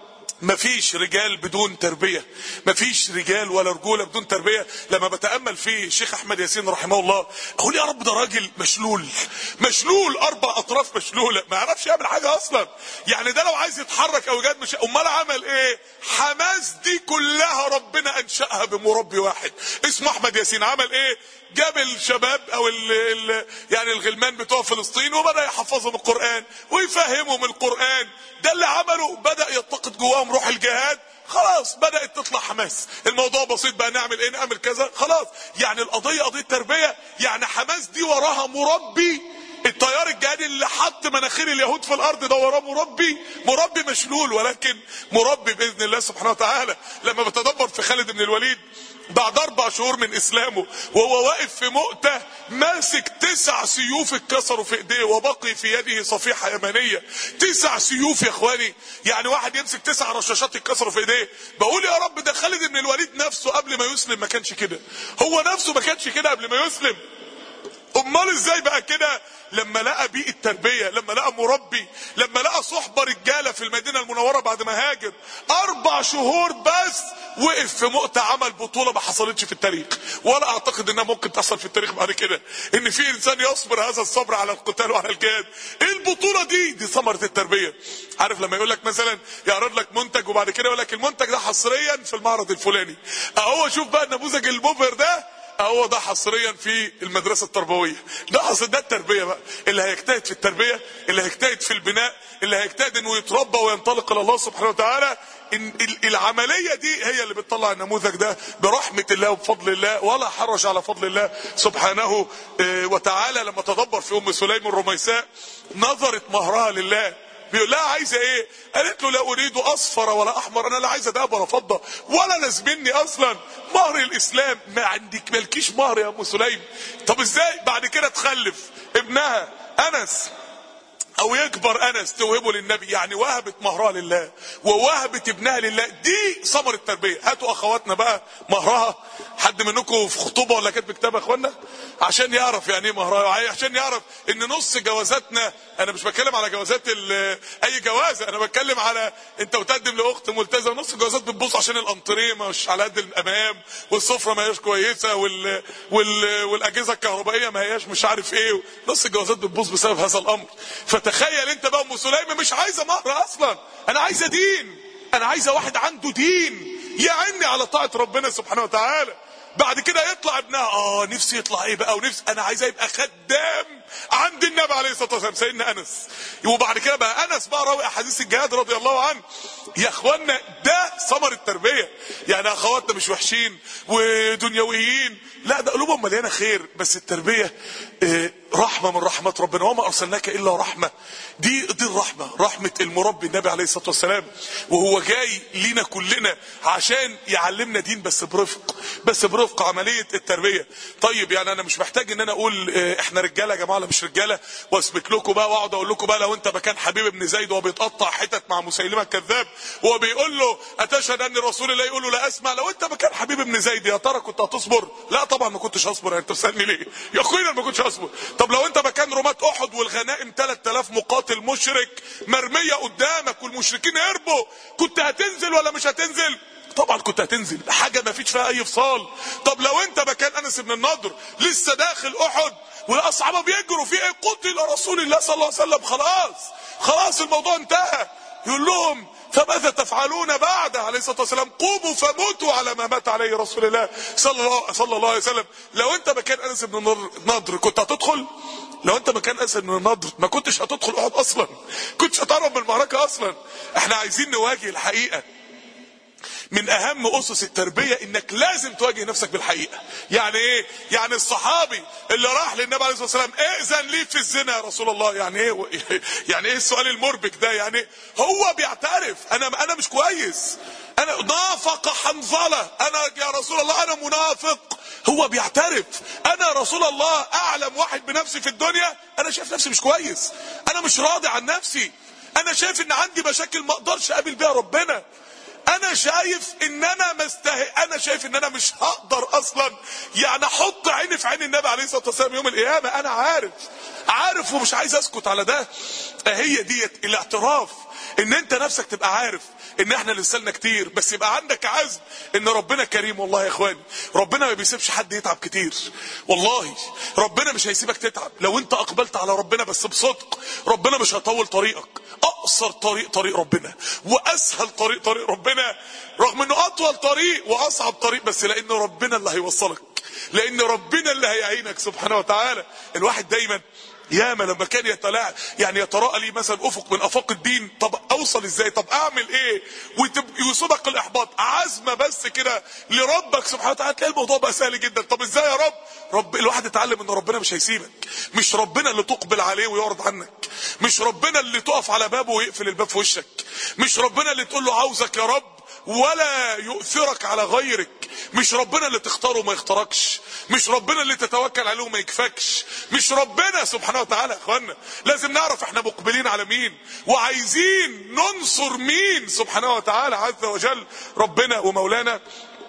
مفيش رجال بدون تربية مفيش رجال ولا رجولة بدون تربية لما بتأمل في الشيخ أحمد ياسين رحمه الله أقول يا رب ده راجل مشلول مشلول أربع أطراف مشلولة ما يعرفش يعمل حاجة أصلا يعني ده لو عايز يتحرك أو جاد مش أمال عمل إيه حماس دي كلها ربنا أنشأها بمربي واحد اسمه أحمد ياسين عمل إيه جاب الشباب او ال ال يعني الغلمان بتوع فلسطين وبدا يحفظهم القران ويفهمهم القران ده اللي عمله بدا يلتقط جواهم روح الجهاد خلاص بدات تطلع حماس الموضوع بسيط بقى نعمل ايه نعمل كذا خلاص يعني القضيه قضيه تربيه يعني حماس دي وراها مربي التيار الجهادي اللي حط مناخير اليهود في الارض ده وراه مربي مربي مشلول ولكن مربي باذن الله سبحانه وتعالى لما بتدبر في خالد بن الوليد بعد اربع شهور من اسلامه وهو واقف في مؤتة ماسك تسع سيوف اتكسروا في ايديه وبقي في يده صفيحة يمنية تسع سيوف يا اخواني يعني واحد يمسك تسع رشاشات اتكسروا في ايديه بقول يا رب ده خالد بن الوليد نفسه قبل ما يسلم ما كانش كده هو نفسه ما كانش كده قبل ما يسلم امال ازاي بقى كده لما لقى بيئة تربية لما لقى مربي لما لقى صحبة رجالة في المدينة المنورة بعد ما هاجر اربع شهور بس وقف في مؤتة عمل بطولة ما حصلتش في التاريخ ولا اعتقد انها ممكن تحصل في التاريخ بعد كده ان في انسان يصبر هذا الصبر على القتال وعلى الجهاد ايه البطولة دي دي ثمرة التربية عارف لما يقول لك مثلا يعرض لك منتج وبعد كده يقول لك المنتج ده حصريا في المعرض الفلاني اهو شوف بقى النموذج المبهر ده هو ده حصريا في المدرسه التربويه ده حصر ده التربيه بقى اللي هيجتهد في التربيه اللي هيجتهد في البناء اللي هيجتهد انه يتربى وينطلق الى الله سبحانه وتعالى إن ال- العمليه دي هي اللي بتطلع النموذج ده برحمه الله وبفضل الله ولا حرج على فضل الله سبحانه آه، وتعالى لما تدبر في ام سليم الرميساء نظرت مهرها لله بيقول لها عايزه ايه؟ قالت له لا اريد اصفر ولا احمر انا لا عايزه ذهب ولا فضه ولا لازمني اصلا مهر الاسلام ما عندك مالكيش مهر يا ام سليم طب ازاي بعد كده تخلف ابنها انس او يكبر انس توهبه للنبي يعني وهبت مهرها لله ووهبت ابنها لله دي ثمر التربيه هاتوا اخواتنا بقى مهرها حد منكم في خطوبه ولا كاتب كتاب يا اخوانا عشان يعرف يعني ايه مهرها عشان يعرف ان نص جوازاتنا انا مش بتكلم على جوازات ال- اي جوازه انا بتكلم على انت بتقدم لاخت ملتزمه نص الجوازات بتبوظ عشان الانطريه مش على قد الامام والسفره ما هياش كويسه وال... وال... والاجهزه الكهربائيه ما هياش مش عارف ايه نص الجوازات بتبوظ بسبب هذا الامر فتخيل انت بقى ام سليم مش عايزه مهر اصلا انا عايزه دين انا عايزه واحد عنده دين يعني على طاعه ربنا سبحانه وتعالى بعد كده يطلع ابنها اه نفسي يطلع ايه بقى ونفسي انا عايزاه يبقى خدام عند النبي عليه الصلاه والسلام سيدنا انس وبعد كده بقى انس بقى راوي احاديث الجهاد رضي الله عنه يا اخوانا ده ثمر التربيه يعني اخواتنا مش وحشين ودنيويين لا ده قلوبهم مليانه خير بس التربيه آه، رحمه من رحمات ربنا وما ارسلناك الا رحمه دي دي الرحمه رحمه المربي النبي عليه الصلاه والسلام وهو جاي لينا كلنا عشان يعلمنا دين بس برفق بس برفق عمليه التربيه طيب يعني انا مش محتاج ان انا اقول آه، احنا رجاله يا جماعه ولا مش رجاله واثبت لكم بقى واقعد اقول لكم بقى لو انت مكان حبيب ابن زيد وهو بيتقطع حتت مع مسيلمه الكذاب وهو بيقول له اتشهد ان رسول الله يقول له لا اسمع لو انت مكان حبيب ابن زيد يا ترى كنت هتصبر لا طبعا ما كنتش هصبر يعني انت بتسالني ليه يقينا ما كنتش هصبر طب لو انت مكان رماة احد والغنائم 3000 مقاتل مشرك مرميه قدامك والمشركين هربوا كنت هتنزل ولا مش هتنزل طبعا كنت هتنزل حاجه ما فيش فيها اي فصال طب لو انت مكان انس بن النضر لسه داخل احد والاصحاب بيجروا في ايه قتل رسول الله صلى الله عليه وسلم خلاص خلاص الموضوع انتهى يقول لهم فماذا تفعلون بعد عليه الصلاه والسلام قوموا فموتوا على ما مات عليه رسول الله صلى الله, صلى الله عليه وسلم لو انت مكان انس بن النضر كنت هتدخل لو انت مكان انس بن النضر ما كنتش هتدخل احد اصلا كنتش هتهرب من المعركه اصلا احنا عايزين نواجه الحقيقه من اهم اسس التربيه انك لازم تواجه نفسك بالحقيقه يعني ايه يعني الصحابي اللي راح للنبي عليه الصلاه والسلام ائذن لي في الزنا يا رسول الله يعني ايه يعني ايه السؤال المربك ده يعني هو بيعترف انا انا مش كويس انا نافق حنظله انا يا رسول الله انا منافق هو بيعترف انا رسول الله اعلم واحد بنفسي في الدنيا انا شايف نفسي مش كويس انا مش راضي عن نفسي انا شايف ان عندي مشاكل ما اقدرش اقابل بيها ربنا انا شايف ان انا مستهي انا شايف ان انا مش هقدر اصلا يعني احط عيني في عين النبي عليه الصلاه والسلام يوم القيامه انا عارف عارف ومش عايز اسكت على ده هي ديت الاعتراف ان انت نفسك تبقى عارف ان احنا لسالنا كتير بس يبقى عندك عزم ان ربنا كريم والله يا اخواني ربنا ما بيسيبش حد يتعب كتير والله ربنا مش هيسيبك تتعب لو انت اقبلت على ربنا بس بصدق ربنا مش هيطول طريقك اقصر طريق طريق ربنا واسهل طريق طريق ربنا رغم انه اطول طريق واصعب طريق بس لان ربنا اللي هيوصلك لان ربنا اللي هيعينك سبحانه وتعالى الواحد دايما ياما لما كان يتلاعب يعني يتراءى لي مثلا افق من افاق الدين طب اوصل ازاي طب اعمل ايه ويصيبك الاحباط عزمه بس كده لربك سبحانه وتعالى تلاقي الموضوع بقى سهل جدا طب ازاي يا رب رب الواحد اتعلم ان ربنا مش هيسيبك مش ربنا اللي تقبل عليه ويعرض عنك مش ربنا اللي تقف على بابه ويقفل الباب في وشك مش ربنا اللي تقول له عاوزك يا رب ولا يؤثرك على غيرك مش ربنا اللي تختاره وما يختاركش مش ربنا اللي تتوكل عليه وما يكفكش مش ربنا سبحانه وتعالى يا اخوانا لازم نعرف احنا مقبلين على مين وعايزين ننصر مين سبحانه وتعالى عز وجل ربنا ومولانا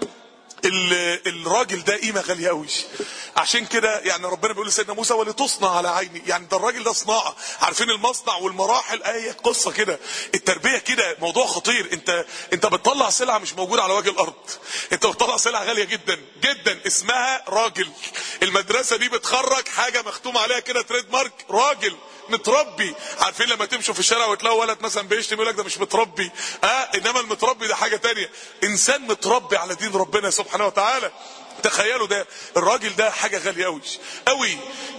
الراجل ده قيمه غاليه قوي عشان كده يعني ربنا بيقول لسيدنا موسى ولتصنع على عيني يعني ده الراجل ده صناعه عارفين المصنع والمراحل اي قصه كده التربيه كده موضوع خطير انت انت بتطلع سلعه مش موجوده على وجه الارض انت بتطلع سلعه غاليه جدا جدا اسمها راجل المدرسه دي بتخرج حاجه مختوم عليها كده تريد مارك راجل متربي عارفين لما تمشوا في الشارع وتلاقوا ولد مثلا بيشتم يقول لك ده مش متربي اه انما المتربي ده حاجه تانية انسان متربي على دين ربنا سبحانه وتعالى تخيلوا ده الراجل ده حاجه غاليه قوي قوي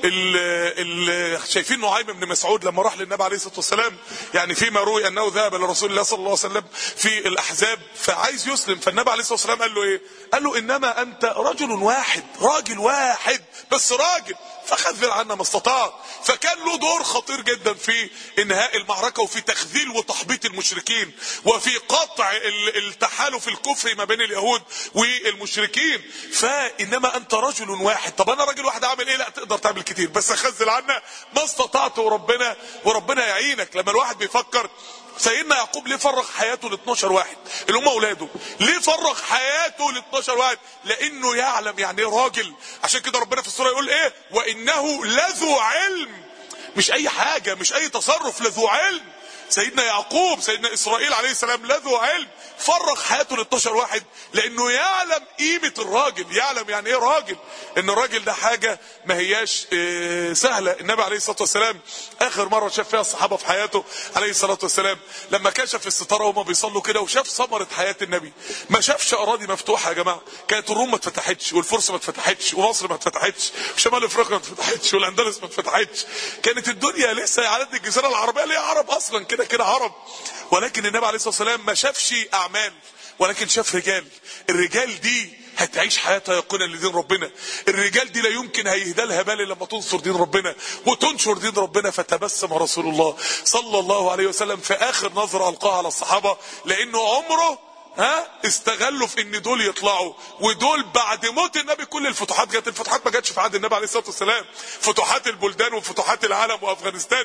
ال شايفين نعيم بن مسعود لما راح للنبي عليه الصلاه والسلام يعني فيما روي انه ذهب لرسول الله صلى الله عليه وسلم في الاحزاب فعايز يسلم فالنبي عليه الصلاه والسلام قال له ايه قال له انما انت رجل واحد راجل واحد بس راجل فخذل عنا ما استطاع فكان له دور خطير جدا في انهاء المعركة وفي تخذيل وتحبيط المشركين وفي قطع التحالف الكفري ما بين اليهود والمشركين فانما انت رجل واحد طب انا راجل واحد اعمل ايه لا تقدر تعمل كتير بس خذل عنا ما استطعت وربنا وربنا يعينك لما الواحد بيفكر سيدنا يعقوب ليه فرغ حياته ل 12 واحد اللي هم اولاده ليه فرغ حياته ل 12 واحد لانه يعلم يعني ايه راجل عشان كده ربنا في السوره يقول ايه وانه لذو علم مش اي حاجه مش اي تصرف لذو علم سيدنا يعقوب سيدنا اسرائيل عليه السلام لذو علم فرغ حياته ل 12 واحد لانه يعلم قيمه الراجل يعلم يعني ايه راجل ان الراجل ده حاجه ما هياش اه سهله النبي عليه الصلاه والسلام اخر مره شاف فيها الصحابه في حياته عليه الصلاه والسلام لما كشف الستاره وهم بيصلوا كده وشاف ثمره حياه النبي ما شافش اراضي مفتوحه يا جماعه كانت الروم ما اتفتحتش والفرس ما اتفتحتش ومصر ما اتفتحتش وشمال افريقيا ما اتفتحتش والاندلس ما اتفتحتش كانت الدنيا لسه على قد الجزيره العربيه اللي هي عرب اصلا كده كده عرب ولكن النبي عليه الصلاه والسلام ما شافش اعمال ولكن شاف رجال الرجال دي هتعيش حياتها يقينا لدين ربنا الرجال دي لا يمكن هيهدى لها بال لما تنصر دين ربنا وتنشر دين ربنا فتبسم رسول الله صلى الله عليه وسلم في اخر نظره القاها على الصحابه لانه عمره ها استغلوا في ان دول يطلعوا ودول بعد موت النبي كل الفتوحات جت الفتوحات ما جاتش في عهد النبي عليه الصلاه والسلام فتوحات البلدان وفتوحات العالم وافغانستان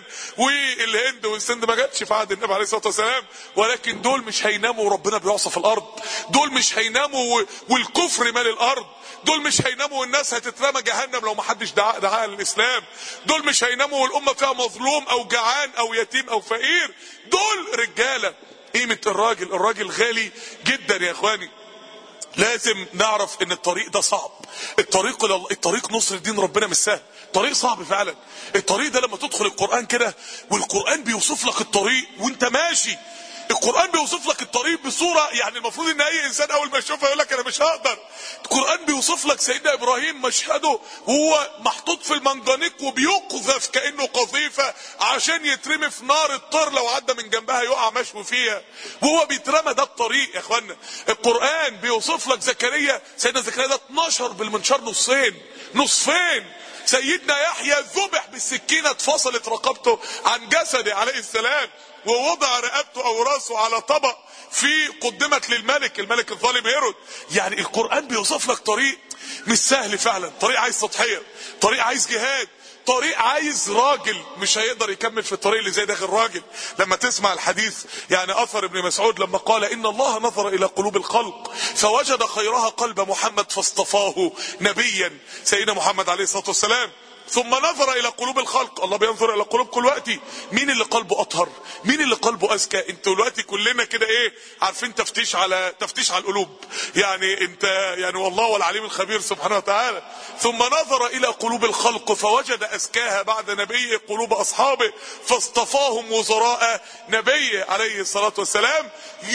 والهند والسند ما جاتش في عهد النبي عليه الصلاه والسلام ولكن دول مش هيناموا وربنا بيعصى في الارض دول مش هيناموا والكفر مال الارض دول مش هيناموا والناس هتترمى جهنم لو ما حدش دعا دعاها للاسلام دول مش هيناموا والامه فيها مظلوم او جعان او يتيم او فقير دول رجاله قيمة الراجل الراجل غالي جدا يا اخواني لازم نعرف ان الطريق ده صعب الطريق الطريق نصر دين ربنا مش سهل طريق صعب فعلا الطريق ده لما تدخل القرآن كده والقرآن بيوصف لك الطريق وانت ماشي القرآن بيوصف لك الطريق بصورة يعني المفروض ان اي انسان اول ما يشوفها يقول لك انا مش هقدر القرآن بيوصف لك سيدنا ابراهيم مشهده وهو محطوط في المنجنيق وبيقذف كأنه قذيفة عشان يترمي في نار الطير لو عدى من جنبها يقع مشوي فيها وهو بيترمى ده الطريق يا اخوانا القرآن بيوصف لك زكريا سيدنا زكريا ده 12 بالمنشار نصين نصفين سيدنا يحيى ذبح بالسكينة اتفصلت رقبته عن جسده عليه السلام ووضع رقبته او راسه على طبق في قدمت للملك الملك الظالم هيرود يعني القرآن بيوصف لك طريق مش سهل فعلا طريق عايز تضحية طريق عايز جهاد طريق عايز راجل مش هيقدر يكمل في الطريق اللي زي ده غير راجل لما تسمع الحديث يعني اثر ابن مسعود لما قال ان الله نظر الى قلوب الخلق فوجد خيرها قلب محمد فاصطفاه نبيا سيدنا محمد عليه الصلاه والسلام ثم نظر الى قلوب الخلق الله بينظر الى قلوب كل وقت مين اللي قلبه اطهر مين اللي قلبه اذكى انتوا دلوقتي كلنا كده ايه عارفين تفتيش على تفتيش على القلوب يعني انت يعني والله والعليم الخبير سبحانه وتعالى ثم نظر الى قلوب الخلق فوجد اذكاها بعد نبيه قلوب اصحابه فاصطفاهم وزراء نبيه عليه الصلاه والسلام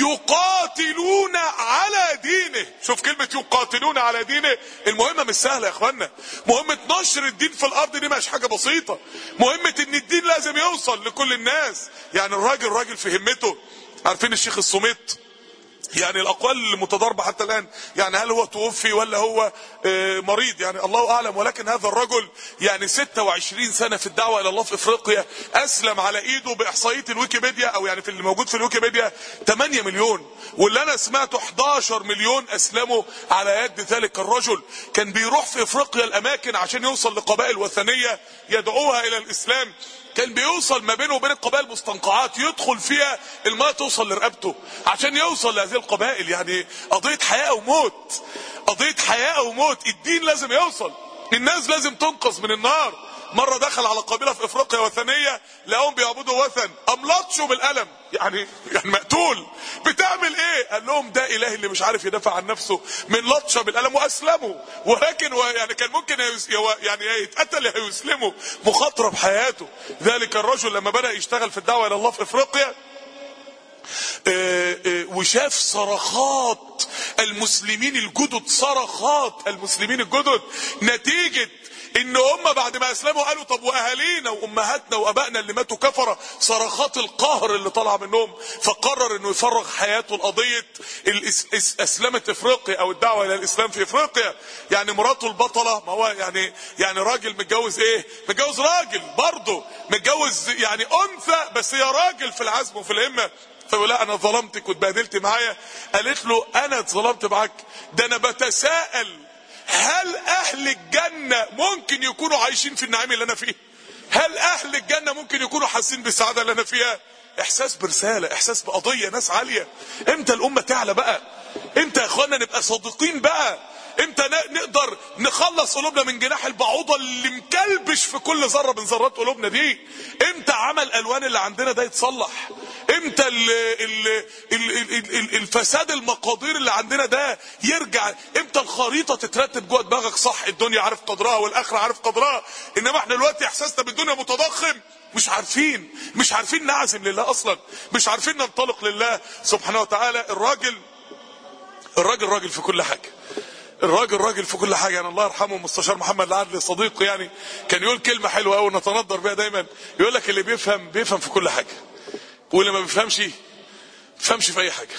يقاتلون على دينه شوف كلمه يقاتلون على دينه المهمه مش سهله يا اخوانا مهمه نشر الدين في الارض دي مش حاجه بسيطه مهمه ان الدين لازم يوصل لكل الناس يعني الراجل راجل في همته عارفين الشيخ الصميت يعني الاقوال المتضاربه حتى الان يعني هل هو توفي ولا هو مريض يعني الله اعلم ولكن هذا الرجل يعني 26 سنه في الدعوه الى الله في افريقيا اسلم على ايده باحصائيه الويكيبيديا او يعني في اللي موجود في الويكيبيديا 8 مليون واللي انا سمعته 11 مليون اسلموا على يد ذلك الرجل كان بيروح في افريقيا الاماكن عشان يوصل لقبائل وثنيه يدعوها الى الاسلام كان بيوصل ما بينه وبين القبائل مستنقعات يدخل فيها الماء توصل لرقبته عشان يوصل لهذه القبائل يعني قضية حياة وموت قضية حياة وموت الدين لازم يوصل الناس لازم تنقذ من النار مرة دخل على قبيلة في افريقيا وثنية لقوهم بيعبدوا وثن قام لطشوا بالقلم يعني يعني مقتول بتعمل ايه قال لهم ده اله اللي مش عارف يدافع عن نفسه من لطشة بالقلم واسلموا ولكن يعني كان ممكن يعني يتقتل يا يسلموا مخاطرة بحياته ذلك الرجل لما بدأ يشتغل في الدعوة الى الله في افريقيا آه، آه، وشاف صرخات المسلمين الجدد صرخات المسلمين الجدد نتيجة ان هم بعد ما اسلموا قالوا طب واهالينا وامهاتنا وابائنا اللي ماتوا كفره صرخات القهر اللي طالعه منهم فقرر انه يفرغ حياته لقضيه الإس- إس- اسلمه افريقيا او الدعوه الى الاسلام في افريقيا يعني مراته البطله ما هو يعني يعني راجل متجوز ايه متجوز راجل برضه متجوز يعني انثى بس هي راجل في العزم وفي الهمه فيقول لا انا ظلمتك واتبهدلت معايا قالت له انا اتظلمت معاك ده انا بتساءل هل اهل الجنة ممكن يكونوا عايشين في النعيم اللي انا فيه هل اهل الجنة ممكن يكونوا حاسين بالسعادة اللي انا فيها احساس برسالة احساس بقضية ناس عالية امتى الامة تعلى بقى امتى يا اخوانا نبقى صادقين بقى امتى ن- نقدر نخلص قلوبنا من جناح البعوضة اللي مكلبش في كل ذرة من ذرات قلوبنا دي امتى عمل الوان اللي عندنا ده يتصلح امتى ال ال ال ال ال الفساد المقادير اللي عندنا ده يرجع امتى الخريطه تترتب جوه دماغك صح الدنيا عارف قدرها والاخره عارف قدرها انما احنا دلوقتي احساسنا بالدنيا متضخم مش عارفين مش عارفين نعزم لله اصلا مش عارفين ننطلق لله سبحانه وتعالى الراجل الراجل راجل في كل حاجه الراجل راجل في كل حاجه يعني الله يرحمه مستشار محمد العدلي صديقي يعني كان يقول كلمه حلوه قوي نتندر بيها دايما يقول لك اللي بيفهم بيفهم في كل حاجه واللي ما بيفهمش بيفهمش في اي حاجه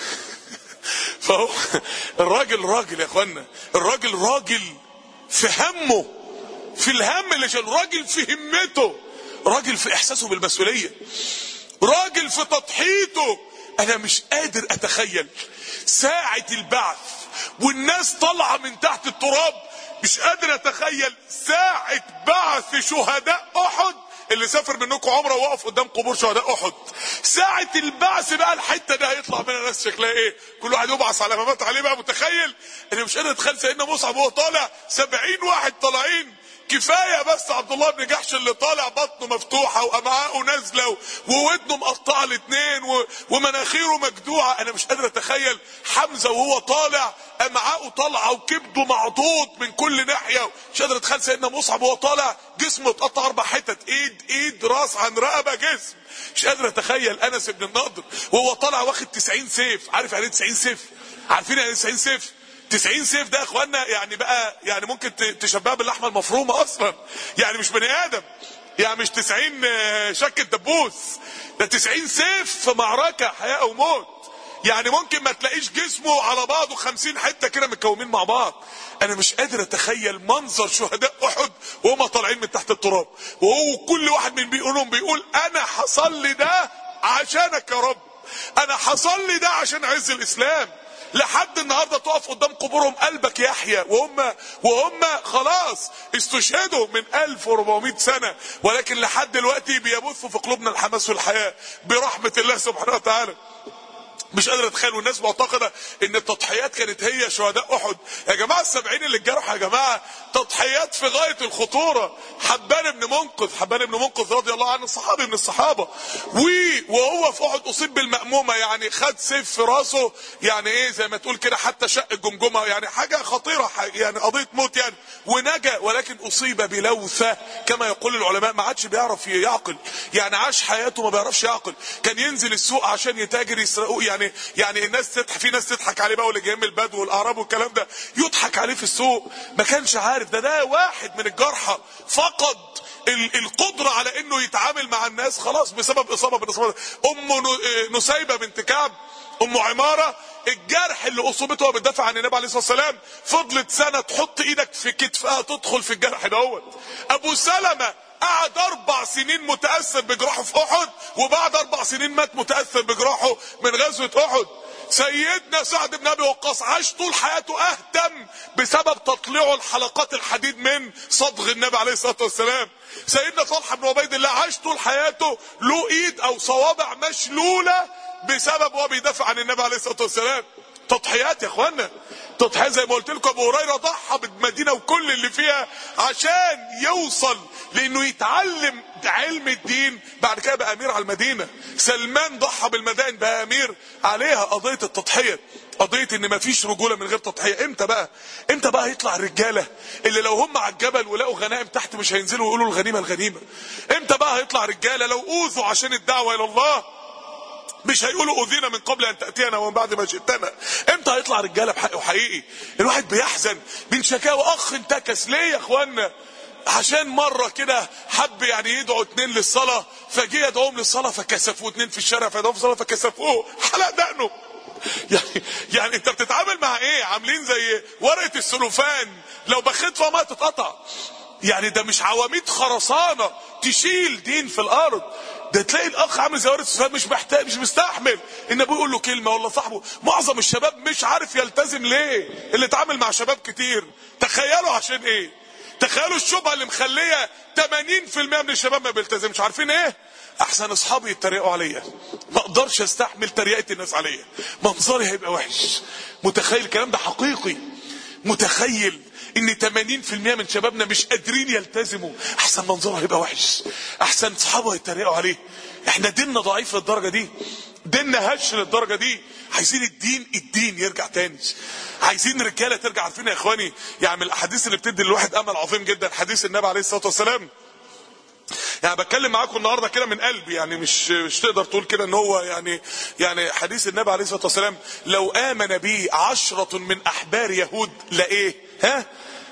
فهو الراجل راجل يا اخوانا الراجل راجل في همه في الهم اللي شايله راجل في همته راجل في احساسه بالمسؤوليه راجل في تضحيته انا مش قادر اتخيل ساعة البعث والناس طالعة من تحت التراب مش قادر اتخيل ساعة بعث شهداء احد اللي سافر منكم عمره وقف قدام قبور شهداء احد ساعة البعث بقى الحتة دي هيطلع منها ناس شكلها ايه كل واحد يبعث على ما مات عليه بقى متخيل انا مش قادر اتخيل سيدنا مصعب وهو طالع سبعين واحد طالعين كفايه بس عبد الله بن جحش اللي طالع بطنه مفتوحه وامعاءه نازله وودنه مقطعه الاثنين ومناخيره مجدوعه انا مش قادر اتخيل حمزه وهو طالع امعاءه طالعه وكبده معضوض من كل ناحيه مش قادر اتخيل سيدنا مصعب وهو طالع جسمه اتقطع اربع حتت ايد ايد راس عن رقبه جسم مش قادر اتخيل انس بن النضر وهو طالع واخد 90 سيف عارف يعني ايه 90 سيف عارفين يعني ايه 90 سيف 90 سيف ده يا اخوانا يعني بقى يعني ممكن تشبهها باللحمه المفرومه اصلا يعني مش بني ادم يعني مش 90 شكة دبوس ده 90 سيف في معركه حياه او موت يعني ممكن ما تلاقيش جسمه على بعضه 50 حته كده متكومين مع بعض انا مش قادر اتخيل منظر شهداء احد وهم طالعين من تحت التراب وهو كل واحد من بيقولهم بيقول انا حصل لي ده عشانك يا رب انا حصل لي ده عشان عز الاسلام لحد النهارده تقف قدام قبورهم قلبك يحيى وهم وهم خلاص استشهدوا من 1400 سنه ولكن لحد دلوقتي بيبثوا في قلوبنا الحماس والحياه برحمه الله سبحانه وتعالى مش قادر اتخيل والناس معتقده ان التضحيات كانت هي شهداء احد يا جماعه السبعين اللي اتجرحوا يا جماعه تضحيات في غايه الخطوره حبان بن منقذ حبان بن منقذ رضي الله عنه صحابي من الصحابه و وهو في احد اصيب بالمأمومه يعني خد سيف في راسه يعني ايه زي ما تقول كده حتى شق الجمجمه يعني حاجه خطيره يعني قضيه موت يعني ونجا ولكن اصيب بلوثه كما يقول العلماء ما عادش بيعرف يعقل يعني عاش حياته ما بيعرفش يعقل كان ينزل السوق عشان يتاجر يسرقوه يعني يعني يعني الناس تضحك في ناس تضحك عليه بقى واللي جايين من البدو والاعراب والكلام ده يضحك عليه في السوق ما كانش عارف ده ده واحد من الجرحى فقد القدرة على انه يتعامل مع الناس خلاص بسبب اصابة من اصابة ام نسيبة بنت كعب ام عمارة الجرح اللي اصيبته وهو بتدافع عن النبي عليه الصلاة والسلام فضلت سنة تحط ايدك في كتفها تدخل في الجرح دوت ابو سلمة قعد اربع سنين متاثر بجراحه في احد وبعد اربع سنين مات متاثر بجراحه من غزوه احد سيدنا سعد بن ابي وقاص عاش طول حياته اهتم بسبب تطليعه الحلقات الحديد من صدغ النبي عليه الصلاه والسلام سيدنا طلحه بن عبيد الله عاش طول حياته له ايد او صوابع مشلوله بسبب وهو بيدافع عن النبي عليه الصلاه والسلام تضحيات يا اخوانا تضحيات زي ما قلت لكم ابو هريره ضحى بالمدينه وكل اللي فيها عشان يوصل لانه يتعلم علم الدين بعد كده بقى امير على المدينه سلمان ضحى بالمدائن بقى امير عليها قضيه التضحيه قضيه ان مفيش رجوله من غير تضحيه امتى بقى امتى بقى هيطلع الرجاله اللي لو هم على الجبل ولقوا غنائم تحت مش هينزلوا ويقولوا الغنيمه الغنيمه امتى بقى هيطلع رجاله لو اوذوا عشان الدعوه الى الله مش هيقولوا اوذينا من قبل ان تاتينا ومن بعد ما جئتنا امتى هيطلع رجاله بحق وحقيقي الواحد بيحزن من شكاوى اخ انتكس ليه يا اخوانا عشان مرة كده حب يعني يدعوا اتنين للصلاة فجي يدعوهم للصلاة فكسفوه اتنين في الشارع فيدعوهم في الصلاة فكسفوه حلق دقنه يعني يعني انت بتتعامل مع ايه عاملين زي ورقة السلوفان لو بخيت فيها ما تتقطع يعني ده مش عواميد خرسانة تشيل دين في الارض ده تلاقي الاخ عامل زي ورقة السلوفان مش محتاج مش مستحمل ان ابوه يقول له كلمة ولا صاحبه معظم الشباب مش عارف يلتزم ليه اللي اتعامل مع شباب كتير تخيلوا عشان ايه تخيلوا الشبهه اللي مخليه 80% من الشباب ما بيلتزمش عارفين ايه احسن اصحابي يتريقوا عليا ما اقدرش استحمل تريقه الناس عليا منظري هيبقى وحش متخيل الكلام ده حقيقي متخيل ان 80% من شبابنا مش قادرين يلتزموا احسن منظره هيبقى وحش احسن اصحابه هيتريقوا عليه احنا ديننا ضعيف للدرجه دي ديننا هش للدرجه دي عايزين الدين الدين يرجع تاني عايزين رجاله ترجع عارفين يا اخواني يعني من الاحاديث اللي بتدي للواحد امل عظيم جدا حديث النبي عليه الصلاه والسلام يعني بتكلم معاكم النهارده كده من قلبي يعني مش مش تقدر تقول كده ان هو يعني يعني حديث النبي عليه الصلاه والسلام لو امن بي عشرة من احبار يهود لايه ها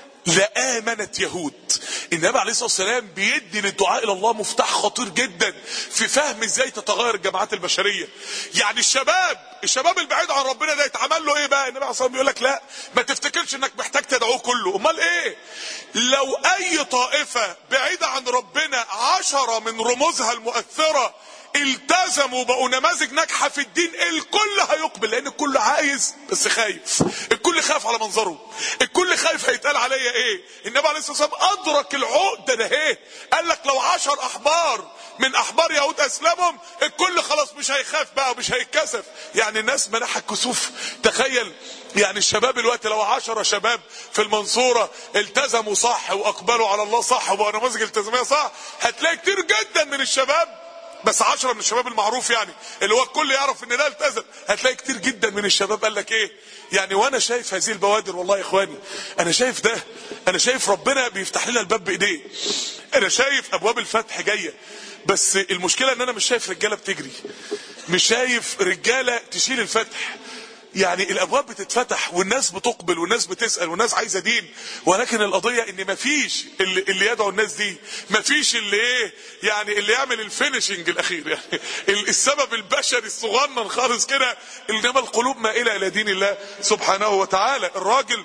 لآمنت يهود النبي عليه الصلاة والسلام بيدي للدعاء إلى الله مفتاح خطير جدا في فهم ازاي تتغير الجماعات البشرية يعني الشباب الشباب البعيد عن ربنا ده يتعمل له ايه بقى النبي عليه الصلاة والسلام بيقول لك لا ما تفتكرش انك محتاج تدعوه كله امال ايه لو اي طائفة بعيدة عن ربنا عشرة من رموزها المؤثرة التزموا بقوا نماذج ناجحه في الدين الكل هيقبل لان الكل عايز بس خايف الكل خايف على منظره الكل خايف هيتقال عليا ايه النبي عليه الصلاه والسلام ادرك العقده ده ايه قال لك لو عشر احبار من احبار يهود اسلمهم الكل خلاص مش هيخاف بقى ومش هيتكسف يعني الناس منحها الكسوف تخيل يعني الشباب الوقت لو عشرة شباب في المنصورة التزموا صح واقبلوا على الله صح وبقوا نماذج التزامية صح هتلاقي كتير جدا من الشباب بس عشرة من الشباب المعروف يعني اللي هو الكل يعرف ان ده التزم هتلاقي كتير جدا من الشباب قال لك ايه يعني وانا شايف هذه البوادر والله يا اخواني انا شايف ده انا شايف ربنا بيفتح لنا الباب بايديه انا شايف ابواب الفتح جايه بس المشكله ان انا مش شايف رجاله بتجري مش شايف رجاله تشيل الفتح يعني الابواب بتتفتح والناس بتقبل والناس بتسال والناس عايزه دين ولكن القضيه ان مفيش اللي, اللي يدعو الناس دي مفيش اللي ايه يعني اللي يعمل الفينشنج الاخير يعني السبب البشري الصغنن خالص كده انما القلوب مائله الى دين الله سبحانه وتعالى الراجل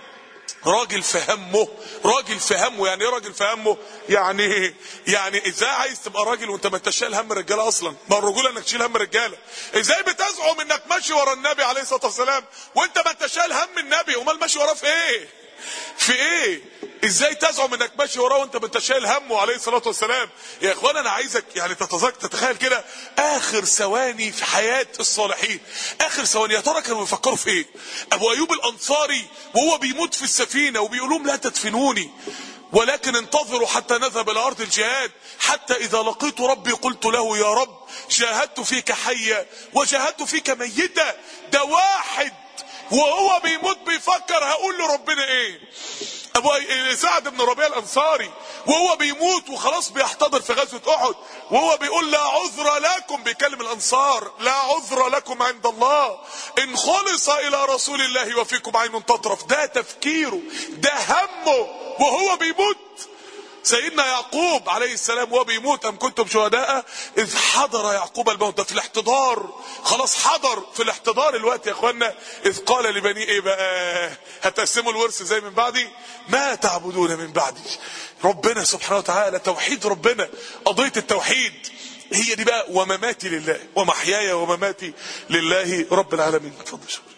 راجل في همه راجل في همه يعني ايه راجل في همه يعني يعني ازاي عايز تبقى راجل وانت ما انتش شايل هم الرجاله اصلا ما الرجوله انك تشيل هم الرجاله ازاي بتزعم انك ماشي ورا النبي عليه الصلاه والسلام وانت ما انت شايل هم النبي امال ماشي وراه في ايه في ايه ازاي تزعم انك ماشي وراه وانت ما انت شايل همه عليه الصلاه والسلام يا اخوان انا عايزك يعني تتذكر تتخيل كده اخر ثواني في حياه الصالحين اخر ثواني يا ترى كانوا بيفكروا في ايه ابو ايوب الانصاري وهو بيموت في السفينه وبيقول لهم لا تدفنوني ولكن انتظروا حتى نذهب الى ارض الجهاد حتى اذا لقيت ربي قلت له يا رب جاهدت فيك حيا وجاهدت فيك ميتا ده واحد وهو بيموت بيفكر هقول لربنا ايه ابو سعد بن ربيع الانصاري وهو بيموت وخلاص بيحتضر في غزوه احد وهو بيقول لا عذر لكم بيكلم الانصار لا عذر لكم عند الله ان خلص الى رسول الله وفيكم عين تطرف ده تفكيره ده همه وهو بيموت سيدنا يعقوب عليه السلام وهو بيموت ام كنتم شهداء اذ حضر يعقوب الموت ده في الاحتضار خلاص حضر في الاحتضار الوقت يا اخوانا اذ قال لبني ايه بقى هتقسموا الورث زي من بعدي ما تعبدون من بعدي ربنا سبحانه وتعالى توحيد ربنا قضيه التوحيد هي دي بقى ومماتي لله ومحياي ومماتي لله رب العالمين اتفضل شكرا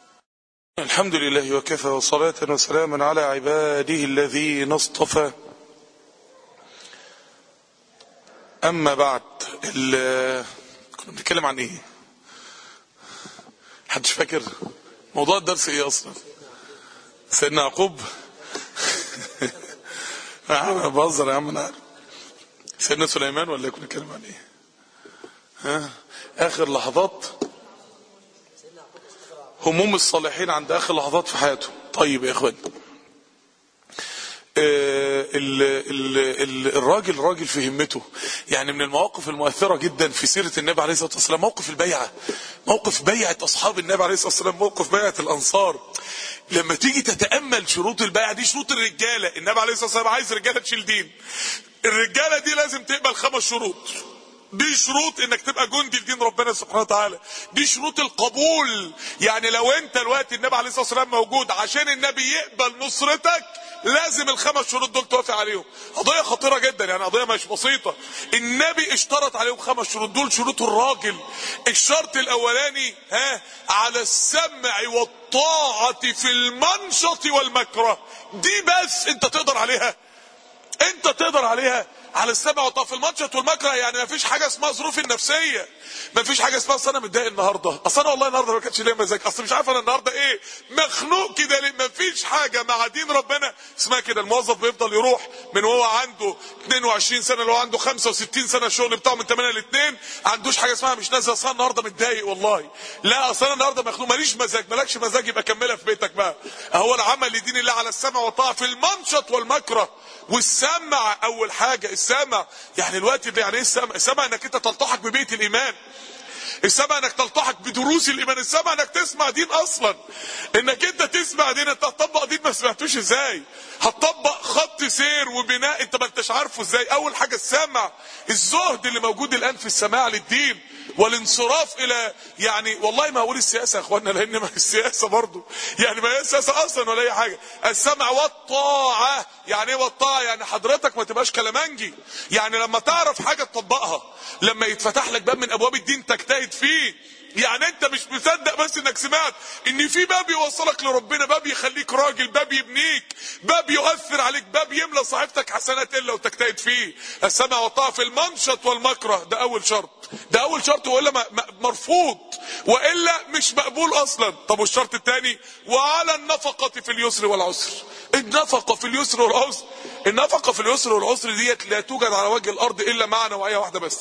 الحمد لله وكفى وصلاة وسلاما على عباده الذين اصطفى اما بعد كنا بنتكلم عن ايه حدش فاكر موضوع الدرس ايه اصلا سيدنا يعقوب انا بهزر يا عم انا عارف سيدنا سليمان ولا كنا بنتكلم عن ايه ها اخر لحظات هموم الصالحين عند اخر لحظات في حياتهم طيب يا اخوان آه ال ال ال الراجل راجل في همته يعني من المواقف المؤثرة جدا في سيرة النبي عليه الصلاة والسلام موقف البيعة موقف بيعة أصحاب النبي عليه الصلاة والسلام موقف بيعة الأنصار لما تيجي تتأمل شروط البيعة دي شروط الرجالة النبي عليه الصلاة والسلام عايز رجالة تشيل دين الرجالة دي لازم تقبل خمس شروط دي شروط انك تبقى جندي لدين ربنا سبحانه وتعالى دي شروط القبول يعني لو انت الوقت النبي عليه الصلاه والسلام موجود عشان النبي يقبل نصرتك لازم الخمس شروط دول توافق عليهم قضيه خطيره جدا يعني قضيه مش بسيطه النبي اشترط عليهم خمس شروط دول شروط الراجل الشرط الاولاني ها على السمع والطاعه في المنشط والمكره دي بس انت تقدر عليها انت تقدر عليها على السمع والطاعه في المنشط والمكره يعني ما فيش حاجه اسمها ظروف النفسيه ما فيش حاجه اسمها اصل انا متضايق النهارده اصل انا والله النهارده ما كانش ليا مزاج اصل مش عارف انا النهارده ايه مخنوق كده ليه ما فيش حاجه مع دين ربنا اسمها كده الموظف بيفضل يروح من وهو عنده 22 سنه لو عنده 65 سنه الشغل بتاعه من 8 ل 2 عندوش حاجه اسمها مش نازل اصل أنا النهارده متضايق والله لا اصل انا النهارده مخنوق ماليش مزاج مالكش مزاج يبقى كملها في بيتك بقى هو العمل لدين الله على السمع والطاعه في المنشط والمكره والسمع اول حاجه السمع يعني الوقت ده يعني ايه السمع السمع انك انت تلتحق ببيت الايمان السمع انك تلتحق بدروس الايمان السمع انك تسمع دين اصلا انك انت تسمع دين انت هتطبق دين ما سمعتوش ازاي هتطبق خط سير وبناء انت ما انتش عارفه ازاي اول حاجه السمع الزهد اللي موجود الان في السماع للدين والانصراف الى يعني والله ما اقول السياسه يا اخوانا لان ما السياسه برضو يعني ما هي السياسه اصلا ولا اي حاجه السمع والطاعه يعني ايه والطاعه يعني حضرتك ما تبقاش كلامنجي يعني لما تعرف حاجه تطبقها لما يتفتح لك باب من ابواب الدين تجتهد فيه يعني انت مش مصدق بس انك سمعت ان في باب يوصلك لربنا باب يخليك راجل باب يبنيك باب يؤثر عليك باب يملى صحيفتك حسنات الا وتجتهد فيه السمع والطاعه في المنشط والمكره ده اول شرط ده اول شرط والا مرفوض والا مش مقبول اصلا طب والشرط الثاني وعلى النفقه في اليسر والعسر النفقه في اليسر والعسر النفقه في اليسر والعسر ديت لا توجد على وجه الارض الا مع نوعيه واحده بس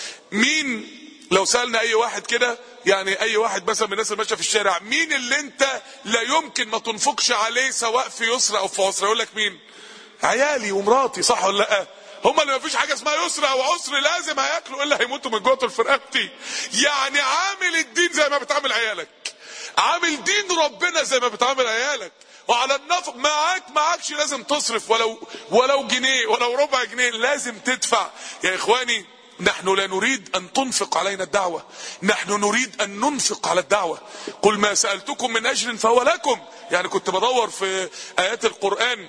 مين لو سالنا اي واحد كده يعني اي واحد مثلا من الناس اللي ماشيه في الشارع مين اللي انت لا يمكن ما تنفقش عليه سواء في يسر او في عسر يقول لك مين عيالي ومراتي صح ولا لا هم اللي ما فيش حاجه اسمها يسر او عسر لازم هياكلوا الا هيموتوا من جوه الفرقتي يعني عامل الدين زي ما بتعامل عيالك عامل دين ربنا زي ما بتعامل عيالك وعلى النفق معاك معاكش لازم تصرف ولو ولو جنيه ولو ربع جنيه لازم تدفع يا اخواني نحن لا نريد ان تنفق علينا الدعوة نحن نريد ان ننفق على الدعوة قل ما سألتكم من اجر فهو لكم يعني كنت بدور في ايات القرآن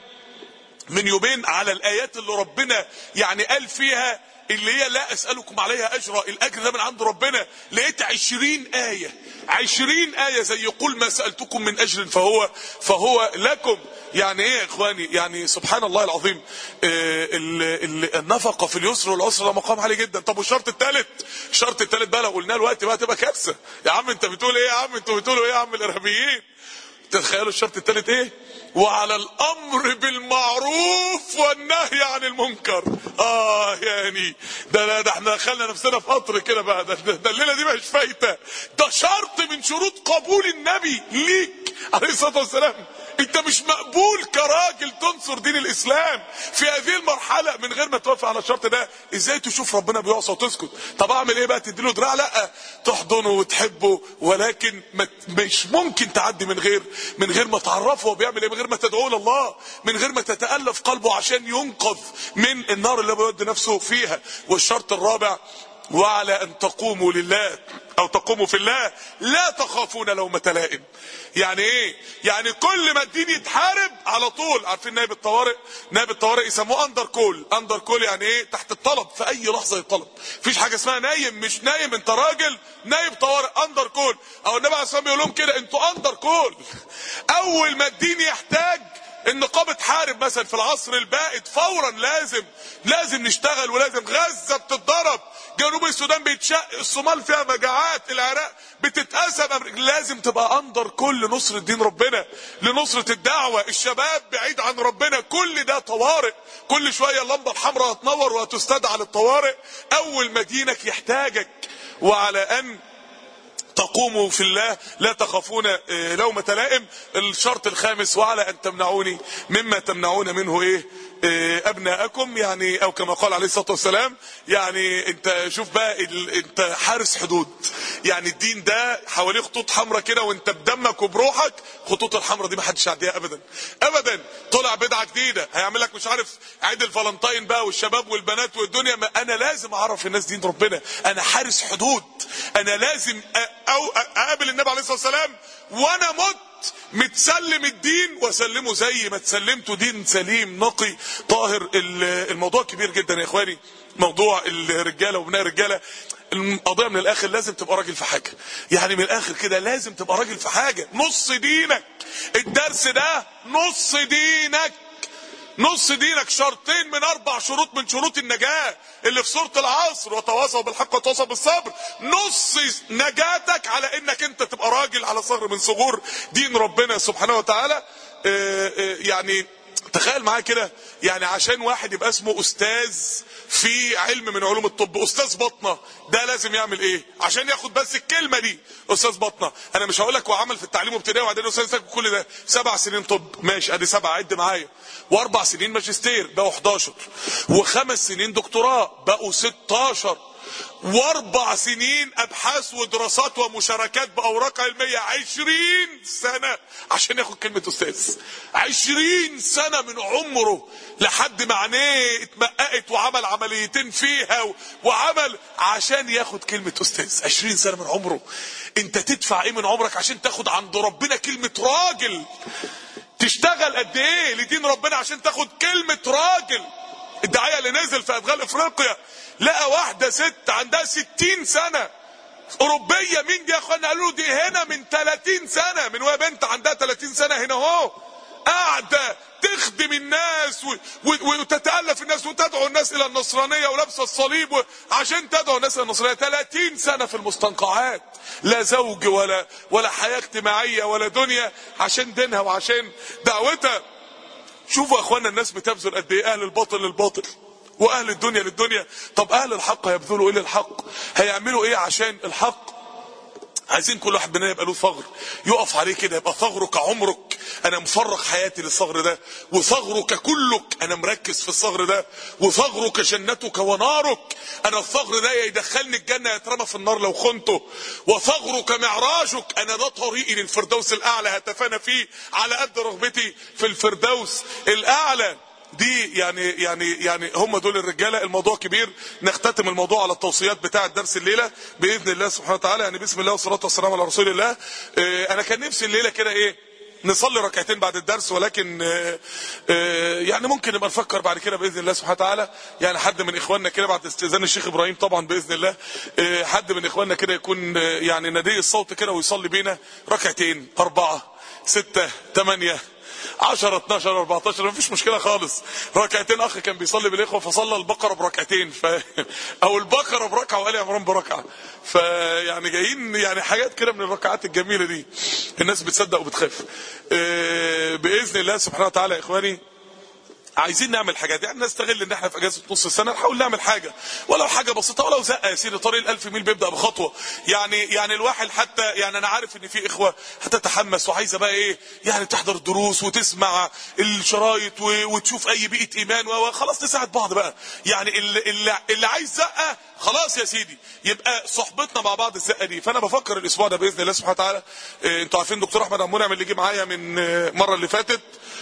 من يومين على الايات اللي ربنا يعني قال فيها اللي هي لا اسألكم عليها اجرا الاجر ده من عند ربنا لقيت عشرين اية عشرين اية زي يقول ما سألتكم من اجر فهو فهو لكم يعني ايه يا اخواني يعني سبحان الله العظيم آه النفقه في اليسر والعسر ده مقام عالي جدا طب والشرط الثالث الشرط الثالث بقى لو قلنا الوقت بقى تبقى كارثه يا عم انت بتقول ايه يا عم انتوا بتقولوا ايه يا عم الارهابيين تتخيلوا الشرط الثالث ايه وعلى الامر بالمعروف والنهي عن المنكر اه يعني ده ده احنا دخلنا نفسنا في قطر كده بقى ده, ده, ده الليله دي مش فايته ده شرط من شروط قبول النبي ليك عليه الصلاه والسلام انت مش مقبول كراجل تنصر دين الاسلام في هذه المرحله من غير ما توافق على الشرط ده ازاي تشوف ربنا بيعصى وتسكت طب اعمل ايه بقى تديله دراع لا تحضنه وتحبه ولكن مش ممكن تعدي من غير من غير ما تعرفه هو بيعمل ايه من غير ما تدعوه لله من غير ما تتالف قلبه عشان ينقذ من النار اللي بيودي نفسه فيها والشرط الرابع وعلى ان تقوموا لله او تقوموا في الله لا تخافون لومة لائم يعني ايه يعني كل ما الدين يتحارب على طول عارفين نائب الطوارئ نائب الطوارئ يسموه اندر كول اندر كول يعني ايه تحت الطلب في اي لحظه يطلب مفيش حاجه اسمها نايم مش نايم انت راجل نائب طوارئ اندر كول او النبي عليه الصلاه والسلام يقول لهم كده انتوا اندر كول اول ما الدين يحتاج النقابة تحارب مثلا في العصر البائد فورا لازم لازم نشتغل ولازم غزة بتتضرب جنوب السودان بيتشق الصومال فيها مجاعات العراق بتتقسم لازم تبقى اندر كل نصرة دين ربنا لنصرة الدعوة الشباب بعيد عن ربنا كل ده طوارئ كل شوية اللمبة الحمراء هتنور وهتستدعى للطوارئ اول ما دينك يحتاجك وعلى ان تقوموا في الله لا تخافون لومة لائم الشرط الخامس وعلى ان تمنعوني مما تمنعون منه ايه آه، ابناءكم يعني او كما قال عليه الصلاه والسلام يعني انت شوف بقى ال... انت حارس حدود يعني الدين ده حواليه خطوط حمراء كده وانت بدمك وبروحك خطوط الحمراء دي ما حدش يعديها ابدا ابدا طلع بدعه جديده هيعمل لك مش عارف عيد الفالنتين بقى والشباب والبنات والدنيا ما انا لازم اعرف الناس دين ربنا انا حارس حدود انا لازم أ... او اقابل النبي عليه الصلاه والسلام وانا مت متسلم الدين وسلمه زي ما تسلمته دين سليم نقي طاهر الموضوع كبير جدا يا اخواني موضوع الرجاله وبناء الرجاله القضيه من الاخر لازم تبقى راجل في حاجه يعني من الاخر كده لازم تبقى راجل في حاجه نص دينك الدرس ده نص دينك نص دينك شرطين من اربع شروط من شروط النجاة اللي في سورة العصر وتواصوا بالحق وتواصوا بالصبر نص نجاتك على انك انت تبقى راجل على صغر من صغور دين ربنا سبحانه وتعالى آه، آه، يعني تخيل معايا كده يعني عشان واحد يبقى اسمه استاذ في علم من علوم الطب استاذ بطنه ده لازم يعمل ايه عشان ياخد بس الكلمه دي استاذ بطنه انا مش هقول لك هو عمل في التعليم ابتدائي وبعدين استاذ ساكن كل ده سبع سنين طب ماشي ادي سبعه عد معايا واربع سنين ماجستير بقوا 11 وخمس سنين دكتوراه بقوا 16 واربع سنين ابحاث ودراسات ومشاركات باوراق علميه عشرين سنه عشان ياخد كلمه استاذ عشرين سنه من عمره لحد ما عينيه اتمققت وعمل عمليتين فيها و- وعمل عشان ياخد كلمه استاذ عشرين سنه من عمره انت تدفع ايه من عمرك عشان تاخد عند ربنا كلمه راجل تشتغل قد ايه لدين ربنا عشان تاخد كلمة راجل الدعاية اللي نزل في ادغال افريقيا لقى واحدة ست عندها ستين سنة اوروبية مين دي يا اخوانا قالوا له دي هنا من 30 سنة من وهي بنت عندها 30 سنة هنا اهو قاعدة تخدم الناس و... و... وتتألف الناس وتدعو الناس الى النصرانية ولابسة الصليب و... عشان تدعو الناس الى النصرانية 30 سنة في المستنقعات لا زوج ولا ولا حياة اجتماعية ولا دنيا عشان دينها وعشان دعوتها شوفوا يا اخوانا الناس بتبذل قد ايه اهل الباطل للباطل واهل الدنيا للدنيا طب اهل الحق هيبذلوا ايه للحق هيعملوا ايه عشان الحق عايزين كل واحد مننا يبقى له ثغر يقف عليه كده يبقى ثغرك عمرك انا مفرغ حياتي للثغر ده وثغرك كلك انا مركز في الثغر ده وثغرك جنتك ونارك انا الثغر ده يا يدخلني الجنه يترمى في النار لو خنته وثغرك معراجك انا ده طريقي للفردوس الاعلى هتفانى فيه على قد رغبتي في الفردوس الاعلى دي يعني يعني يعني هم دول الرجاله الموضوع كبير نختتم الموضوع على التوصيات بتاع الدرس الليله باذن الله سبحانه وتعالى يعني بسم الله والصلاه والسلام على رسول الله آه، انا كان نفسي الليله كده ايه نصلي ركعتين بعد الدرس ولكن آه، آه، يعني ممكن نبقى نفكر بعد كده باذن الله سبحانه وتعالى يعني حد من اخواننا كده بعد استئذان الشيخ ابراهيم طبعا باذن الله آه، حد من اخواننا كده يكون آه، يعني ندي الصوت كده ويصلي بينا ركعتين اربعه سته ثمانيه 10 12 14 مفيش مشكله خالص ركعتين اخ كان بيصلي بالاخوه فصلى البقره بركعتين ف او البقره بركعه وال عمران بركعه فيعني جايين يعني حاجات كده من الركعات الجميله دي الناس بتصدق وبتخاف آه، باذن الله سبحانه وتعالى يا اخواني عايزين نعمل حاجات يعني نستغل ان احنا في اجازه نص السنه نحاول نعمل حاجه ولو حاجه بسيطه ولو زقه يا سيدي طريق الالف ميل بيبدا بخطوه يعني يعني الواحد حتى يعني انا عارف ان في اخوه هتتحمس وعايزه بقى ايه يعني تحضر الدروس وتسمع الشرايط و- وتشوف اي بيئه ايمان وخلاص نساعد بعض بقى يعني اللي, اللي, اللي عايز زقه خلاص يا سيدي يبقى صحبتنا مع بعض الزقه دي فانا بفكر الاسبوع ده باذن الله سبحانه وتعالى إيه، انتوا عارفين دكتور احمد عبد المنعم اللي جه معايا من آه، المره اللي فاتت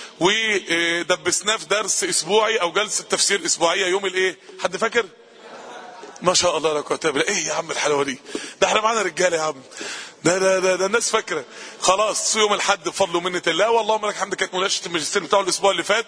ودبسناه في درس اسبوعي او جلسه تفسير اسبوعيه يوم الايه حد فاكر ما شاء الله لا قوه الا بالله ايه يا عم الحلاوه دي ده احنا معانا رجاله يا عم ده ده ده, ده الناس فاكره خلاص يوم الاحد بفضل ومنه الله والله لك الحمد كانت مناقشه الماجستير بتاعه الاسبوع اللي فات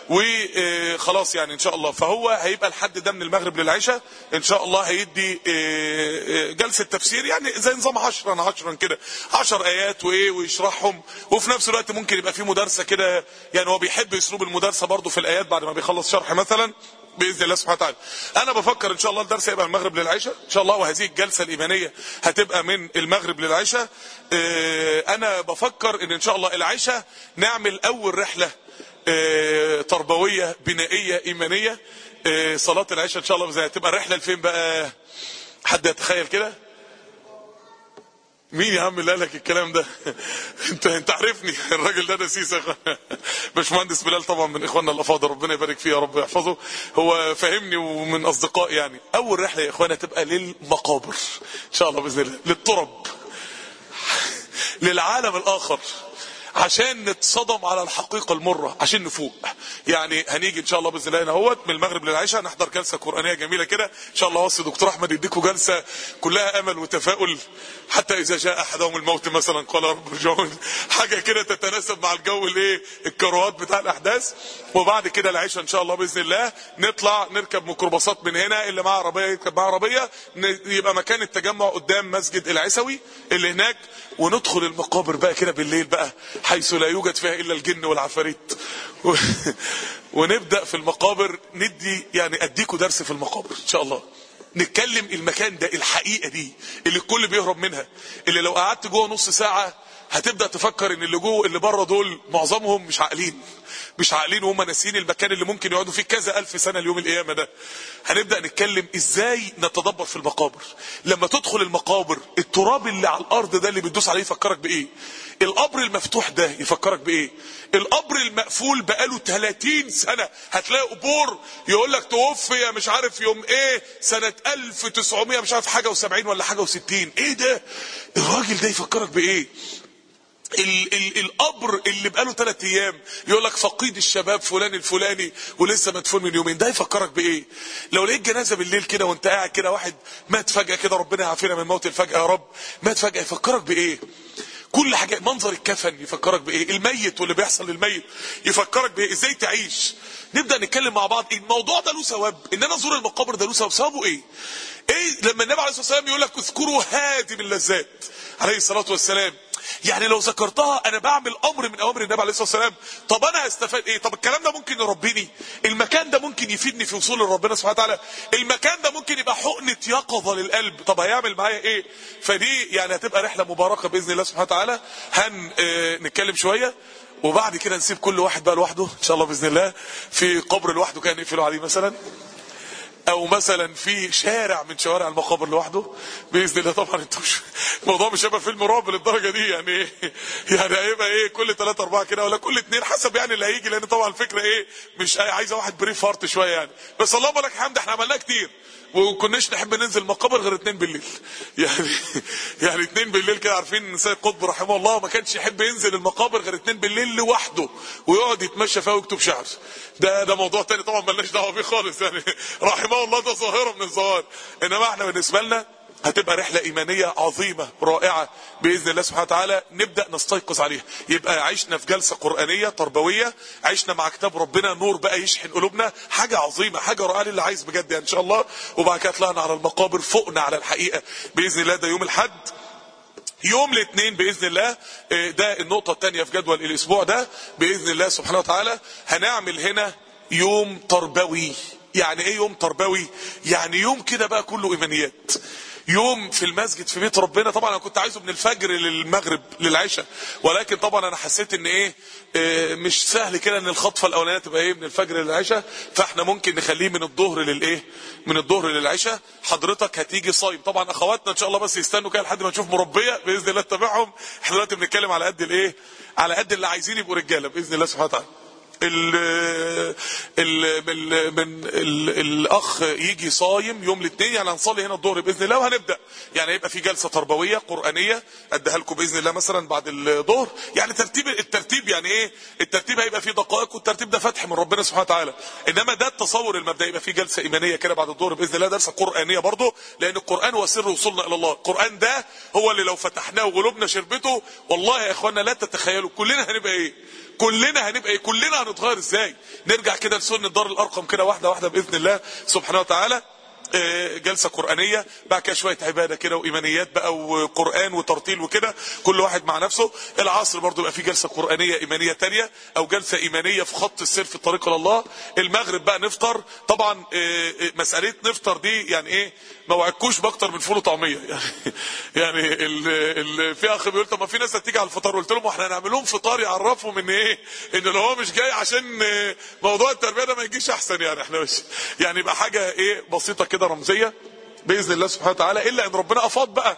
وخلاص يعني ان شاء الله فهو هيبقى الحد ده من المغرب للعشاء ان شاء الله هيدي آه، آه، جلسه تفسير يعني زي نظام 10 10 كده 10 ايات وايه ويشرحهم وفي نفس الوقت ممكن يبقى في مدارسه كده يعني هو بيحب اسلوب المدارسه برضه في الايات بعد ما بيخلص شرح مثلا باذن الله سبحانه وتعالى انا بفكر ان شاء الله الدرس هيبقى من المغرب للعشاء ان شاء الله وهذه الجلسه الايمانيه هتبقى من المغرب للعشاء آه، انا بفكر ان ان شاء الله العشاء نعمل اول رحله آه، تربويه بنائيه ايمانيه آه، صلاه العشاء ان شاء الله زي هتبقى الرحله لفين بقى حد يتخيل كده مين يا عم اللي قال لك الكلام ده انت انت عارفني الراجل ده نسيس يا اخوانا باشمهندس بلال طبعا من اخواننا الافاضل ربنا يبارك فيه يا رب يحفظه هو فاهمني ومن اصدقائي يعني اول رحله يا اخوانا تبقى للمقابر ان شاء الله باذن الله للترب للعالم الاخر عشان نتصدم على الحقيقة المرة عشان نفوق يعني هنيجي ان شاء الله باذن الله هنا اهوت من المغرب للعشاء نحضر جلسة قرآنية جميلة كده ان شاء الله وصي دكتور احمد يديكم جلسة كلها امل وتفاؤل حتى اذا جاء احدهم الموت مثلا قال رب ارجعون حاجة كده تتناسب مع الجو الايه الكروات بتاع الاحداث وبعد كده العشاء ان شاء الله باذن الله نطلع نركب ميكروباصات من هنا اللي معاه عربية يركب معاه عربية يبقى مكان التجمع قدام مسجد العسوي اللي هناك وندخل المقابر بقى كده بالليل بقى حيث لا يوجد فيها الا الجن والعفاريت و... ونبدا في المقابر ندي يعني اديكوا درس في المقابر ان شاء الله نتكلم المكان ده الحقيقه دي اللي الكل بيهرب منها اللي لو قعدت جوه نص ساعه هتبدا تفكر ان اللي جوه اللي بره دول معظمهم مش عاقلين مش عاقلين وهم ناسيين المكان اللي ممكن يقعدوا فيه كذا الف سنه ليوم القيامه ده هنبدا نتكلم ازاي نتدبر في المقابر لما تدخل المقابر التراب اللي على الارض ده اللي بتدوس عليه يفكرك بايه القبر المفتوح ده يفكرك بايه القبر المقفول بقاله 30 سنه هتلاقي قبور يقول لك توفي مش عارف يوم ايه سنه 1900 مش عارف حاجه و70 ولا حاجه و60 ايه ده الراجل ده يفكرك بايه ال ال القبر اللي بقاله ثلاث ايام يقول لك فقيد الشباب فلان الفلاني ولسه مدفون من يومين ده يفكرك بايه لو لقيت جنازه بالليل كده وانت قاعد كده واحد مات فجاه كده ربنا يعافينا من موت الفجاه يا رب مات فجاه يفكرك بايه كل حاجه منظر الكفن يفكرك بايه الميت واللي بيحصل للميت يفكرك بايه ازاي تعيش نبدا نتكلم مع بعض الموضوع ده له ثواب ان انا ازور المقابر ده له ثواب ثوابه ايه ايه لما النبي عليه الصلاه والسلام يقول لك اذكروا هادم اللذات عليه الصلاه والسلام يعني لو ذكرتها انا بعمل امر من اوامر النبي عليه الصلاه والسلام طب انا هستفاد ايه طب الكلام ده ممكن يربيني المكان ده ممكن يفيدني في وصول لربنا سبحانه وتعالى المكان ده ممكن يبقى حقنه يقظه للقلب طب هيعمل معايا ايه فدي يعني هتبقى رحله مباركه باذن الله سبحانه وتعالى هن اه نتكلم شويه وبعد كده نسيب كل واحد بقى لوحده ان شاء الله باذن الله في قبر لوحده كان يقفلوا عليه مثلا او مثلا في شارع من شوارع المقابر لوحده باذن الله طبعا انتوا مش الموضوع مش هيبقى فيلم رعب للدرجه دي يعني ايه يعني هيبقى ايه كل ثلاثة اربعة كده ولا كل اثنين حسب يعني اللي هيجي لان طبعا الفكره ايه مش عايزه واحد بريف هارت شويه يعني بس اللهم لك الحمد احنا عملناه كتير وكناش نحب ننزل مقابر غير اتنين بالليل يعني يعني اتنين بالليل كده عارفين سيد قطب رحمه الله ما كانش يحب ينزل المقابر غير اتنين بالليل لوحده ويقعد يتمشى فيها ويكتب شعر ده ده موضوع تاني طبعا ملناش دعوه بيه خالص يعني رحمه الله ده ظاهره من الظواهر انما احنا بالنسبه لنا هتبقى رحلة إيمانية عظيمة رائعة بإذن الله سبحانه وتعالى نبدأ نستيقظ عليها يبقى عشنا في جلسة قرآنية تربوية عشنا مع كتاب ربنا نور بقى يشحن قلوبنا حاجة عظيمة حاجة رائعة اللي عايز بجد يعني إن شاء الله وبعد كده طلعنا على المقابر فوقنا على الحقيقة بإذن الله ده يوم الحد يوم الاثنين باذن الله ده النقطه الثانيه في جدول الاسبوع ده باذن الله سبحانه وتعالى هنعمل هنا يوم تربوي يعني ايه يوم تربوي يعني يوم كده بقى كله ايمانيات يوم في المسجد في بيت ربنا طبعا انا كنت عايزه من الفجر للمغرب للعشاء ولكن طبعا انا حسيت ان ايه, إيه مش سهل كده ان الخطفه الاولانيه تبقى ايه من الفجر للعشاء فاحنا ممكن نخليه من الظهر للايه من الظهر للعشاء حضرتك هتيجي صايم طبعا اخواتنا ان شاء الله بس يستنوا كده لحد ما نشوف مربيه باذن الله تتابعهم احنا دلوقتي بنتكلم على قد الايه على قد اللي عايزين يبقوا رجاله باذن الله سبحانه وتعالى ال ال ال من ال الاخ يجي صايم يوم الاثنين يعني هنصلي هنا الظهر باذن الله وهنبدا يعني هيبقى في جلسه تربويه قرانيه اديها لكم باذن الله مثلا بعد الظهر يعني ترتيب الترتيب يعني ايه الترتيب هيبقى فيه دقائق والترتيب ده فتح من ربنا سبحانه وتعالى انما ده التصور المبدئي يبقى في جلسه ايمانيه كده بعد الظهر باذن الله درس قرانيه برضه لان القران هو سر وصولنا الى الله القران ده هو اللي لو فتحناه وقلوبنا شربته والله يا اخوانا لا تتخيلوا كلنا هنبقى ايه كلنا هنبقى ايه كلنا هنتغير ازاي نرجع كده لسنة دار الارقم كده واحده واحده باذن الله سبحانه وتعالى جلسه قرانيه بعد كده شويه عباده كده وايمانيات بقى وقران وترتيل وكده كل واحد مع نفسه العصر برضو يبقى في جلسه قرانيه ايمانيه تانية او جلسه ايمانيه في خط السير في الطريق الى الله المغرب بقى نفطر طبعا مساله نفطر دي يعني ايه ما وعدكوش باكتر من فول وطعميه يعني يعني ال ال في اخ بيقول طب ما في ناس هتيجي على الفطار قلت لهم احنا هنعمل لهم فطار يعرفهم ان ايه ان لو هو مش جاي عشان موضوع التربيه ده ما يجيش احسن يعني احنا مش يعني يبقى حاجه ايه بسيطه كده رمزيه باذن الله سبحانه وتعالى الا ان ربنا افاض بقى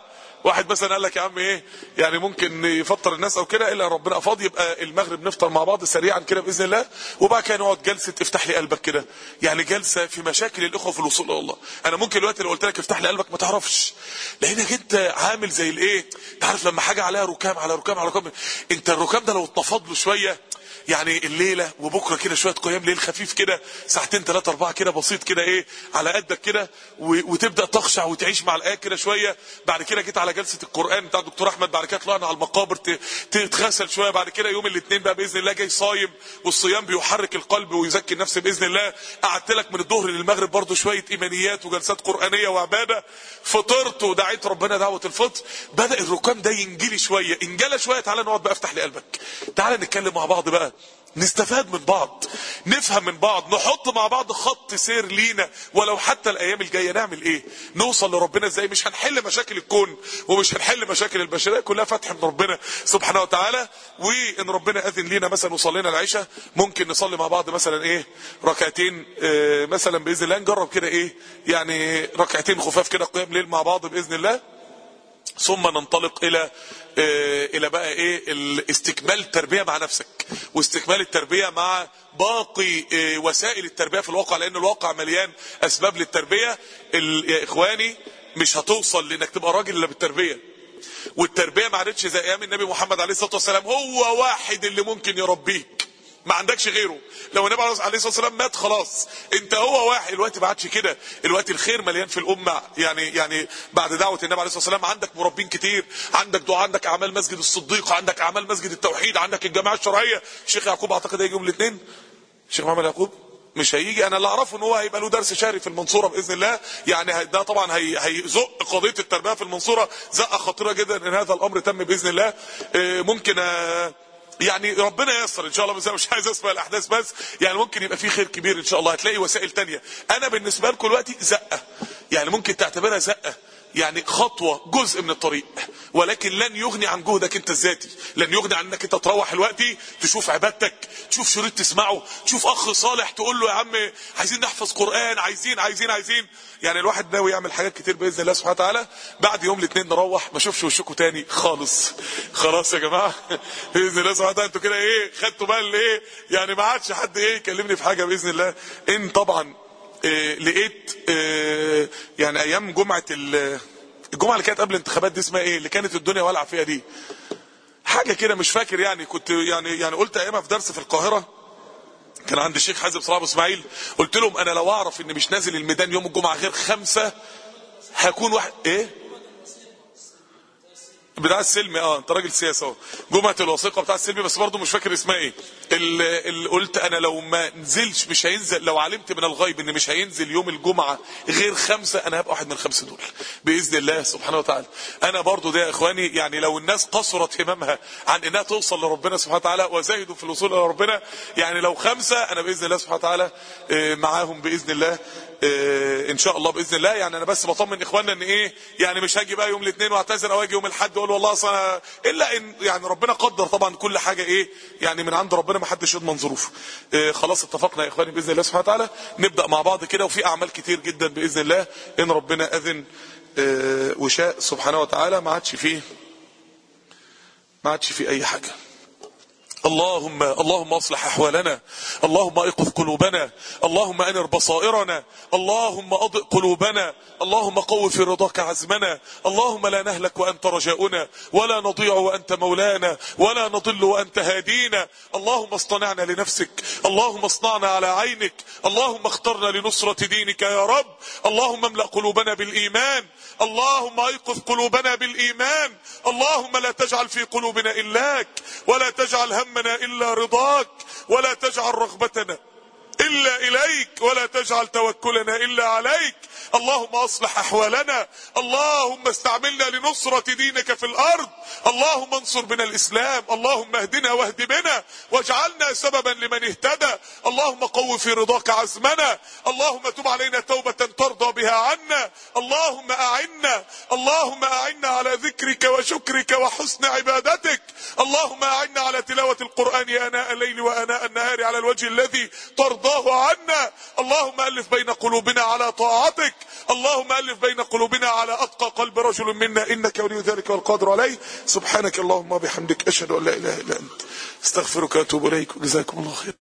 واحد مثلا قال لك يا عم ايه يعني ممكن يفطر الناس او كده الا ربنا فاضي يبقى المغرب نفطر مع بعض سريعا كده باذن الله وبعد كده نقعد جلسه افتح لي قلبك كده يعني جلسه في مشاكل الاخوه في الوصول الى الله انا ممكن دلوقتي لو قلت لك افتح لي قلبك ما تعرفش لانك انت عامل زي الايه انت عارف لما حاجه عليها ركام على ركام على ركام انت الركام ده لو اتنفض له شويه يعني الليله وبكره كده شويه قيام ليل خفيف كده ساعتين ثلاثه اربعه كده بسيط كده ايه على قدك كده وتبدا تخشع وتعيش مع الايه كده شويه بعد كده جيت على جلسه القران بتاع الدكتور احمد بعد كده طلعنا على المقابر تتغسل شويه بعد كده يوم الاثنين بقى باذن الله جاي صايم والصيام بيحرك القلب ويزكي النفس باذن الله قعدت لك من الظهر للمغرب برضو شويه ايمانيات وجلسات قرانيه وعباده فطرت ودعيت ربنا دعوه الفطر بدا الركام ده ينجلي شويه انجلى شويه تعالى نقعد بقى افتح لي قلبك تعالى نتكلم مع بعض بقى نستفاد من بعض نفهم من بعض نحط مع بعض خط سير لينا ولو حتى الايام الجايه نعمل ايه نوصل لربنا ازاي مش هنحل مشاكل الكون ومش هنحل مشاكل البشريه كلها فتح من ربنا سبحانه وتعالى وان ربنا اذن لينا مثلا وصلينا العشاء ممكن نصلي مع بعض مثلا ايه ركعتين اه مثلا باذن الله نجرب كده ايه يعني ركعتين خفاف كده قيام ليل مع بعض باذن الله ثم ننطلق الى اه الى بقى ايه استكمال التربيه مع نفسك واستكمال التربيه مع باقي اه وسائل التربيه في الواقع لان الواقع مليان اسباب للتربيه يا اخواني مش هتوصل لانك تبقى راجل الا بالتربيه والتربيه ما عادتش زي ايام النبي محمد عليه الصلاه والسلام هو واحد اللي ممكن يربيك ما عندكش غيره لو النبي عليه الصلاه والسلام مات خلاص انت هو واحد الوقت ما عادش كده الوقت الخير مليان في الامه يعني يعني بعد دعوه النبي عليه الصلاه والسلام عندك مربين كتير عندك دعاء عندك اعمال مسجد الصديق عندك اعمال مسجد التوحيد عندك الجماعه الشرعيه الشيخ يعقوب اعتقد هيجي يوم الاثنين الشيخ محمد يعقوب مش هيجي انا اللي اعرفه ان هو هيبقى له درس شهري في المنصوره باذن الله يعني ده طبعا هي هيزق قضيه التربيه في المنصوره زقه خطيره جدا ان هذا الامر تم باذن الله ممكن يعني ربنا ييسر ان شاء الله بس مش عايز اسمع الاحداث بس يعني ممكن يبقى في خير كبير ان شاء الله هتلاقي وسائل تانية انا بالنسبه لكم دلوقتي زقه يعني ممكن تعتبرها زقه يعني خطوة جزء من الطريق ولكن لن يغني عن جهدك انت الذاتي لن يغني عن انك انت تروح الوقت تشوف عبادتك تشوف شريط تسمعه تشوف اخ صالح تقول له يا عم عايزين نحفظ قرآن عايزين عايزين عايزين يعني الواحد ناوي يعمل حاجات كتير باذن الله سبحانه وتعالى بعد يوم الاثنين نروح ما اشوفش وشكم تاني خالص خلاص يا جماعه باذن الله سبحانه وتعالى انتوا كده ايه خدتوا بقى ايه يعني ما عادش حد ايه يكلمني في حاجه باذن الله ان طبعا إيه لقيت إيه يعني ايام جمعه الجمعه اللي كانت قبل الانتخابات دي اسمها ايه اللي كانت الدنيا والعه فيها دي حاجه كده مش فاكر يعني كنت يعني يعني قلت ايامها في درس في القاهره كان عند الشيخ حازم صلاح ابو اسماعيل قلت لهم انا لو اعرف ان مش نازل الميدان يوم الجمعه غير خمسة هكون واحد ايه بتاع السلمي اه انت راجل سياسي اهو جمعه الوثيقه بتاع السلمي بس برضه مش فاكر اسمها ايه اللي, اللي قلت انا لو ما نزلش مش هينزل لو علمت من الغيب ان مش هينزل يوم الجمعه غير خمسه انا هبقى واحد من الخمسه دول باذن الله سبحانه وتعالى انا برضه ده يا اخواني يعني لو الناس قصرت هممها عن انها توصل لربنا سبحانه وتعالى وزاهدوا في الوصول الى ربنا يعني لو خمسه انا باذن الله سبحانه وتعالى معاهم باذن الله ان شاء الله باذن الله يعني انا بس بطمن اخواننا ان ايه يعني مش هاجي بقى يوم الاثنين واعتذر او اجي يوم الاحد واقول والله اصل انا الا ان يعني ربنا قدر طبعا كل حاجه ايه يعني من عند ربنا ما حدش يضمن ظروفه إيه خلاص اتفقنا يا اخواني باذن الله سبحانه وتعالى نبدا مع بعض كده وفي اعمال كتير جدا باذن الله ان ربنا اذن إيه وشاء سبحانه وتعالى ما عادش فيه ما عادش فيه اي حاجه اللهم اللهم اصلح احوالنا اللهم ايقظ قلوبنا اللهم انر بصائرنا اللهم اضئ قلوبنا اللهم قو في رضاك عزمنا اللهم لا نهلك وانت رجاؤنا ولا نضيع وانت مولانا ولا نضل وانت هادينا اللهم اصطنعنا لنفسك اللهم اصنعنا على عينك اللهم اخترنا لنصرة دينك يا رب اللهم املأ قلوبنا بالايمان اللهم ايقظ قلوبنا بالايمان اللهم لا تجعل في قلوبنا الاك ولا تجعل همنا الا رضاك ولا تجعل رغبتنا الا اليك ولا تجعل توكلنا الا عليك اللهم اصلح احوالنا اللهم استعملنا لنصرة دينك في الارض اللهم انصر بنا الاسلام اللهم اهدنا واهد بنا واجعلنا سببا لمن اهتدى اللهم قو في رضاك عزمنا اللهم تب علينا توبة ترضى بها عنا اللهم اعنا اللهم اعنا على ذكرك وشكرك وحسن عبادتك اللهم اعنا على تلاوة القرآن اناء الليل واناء النهار على الوجه الذي ترضاه الله عنا اللهم ألف بين قلوبنا على طاعتك اللهم ألف بين قلوبنا على أتقى قلب رجل منا إنك ولي ذلك والقادر عليه سبحانك اللهم وبحمدك أشهد أن لا إله إلا أنت استغفرك وأتوب إليك وجزاكم الله خير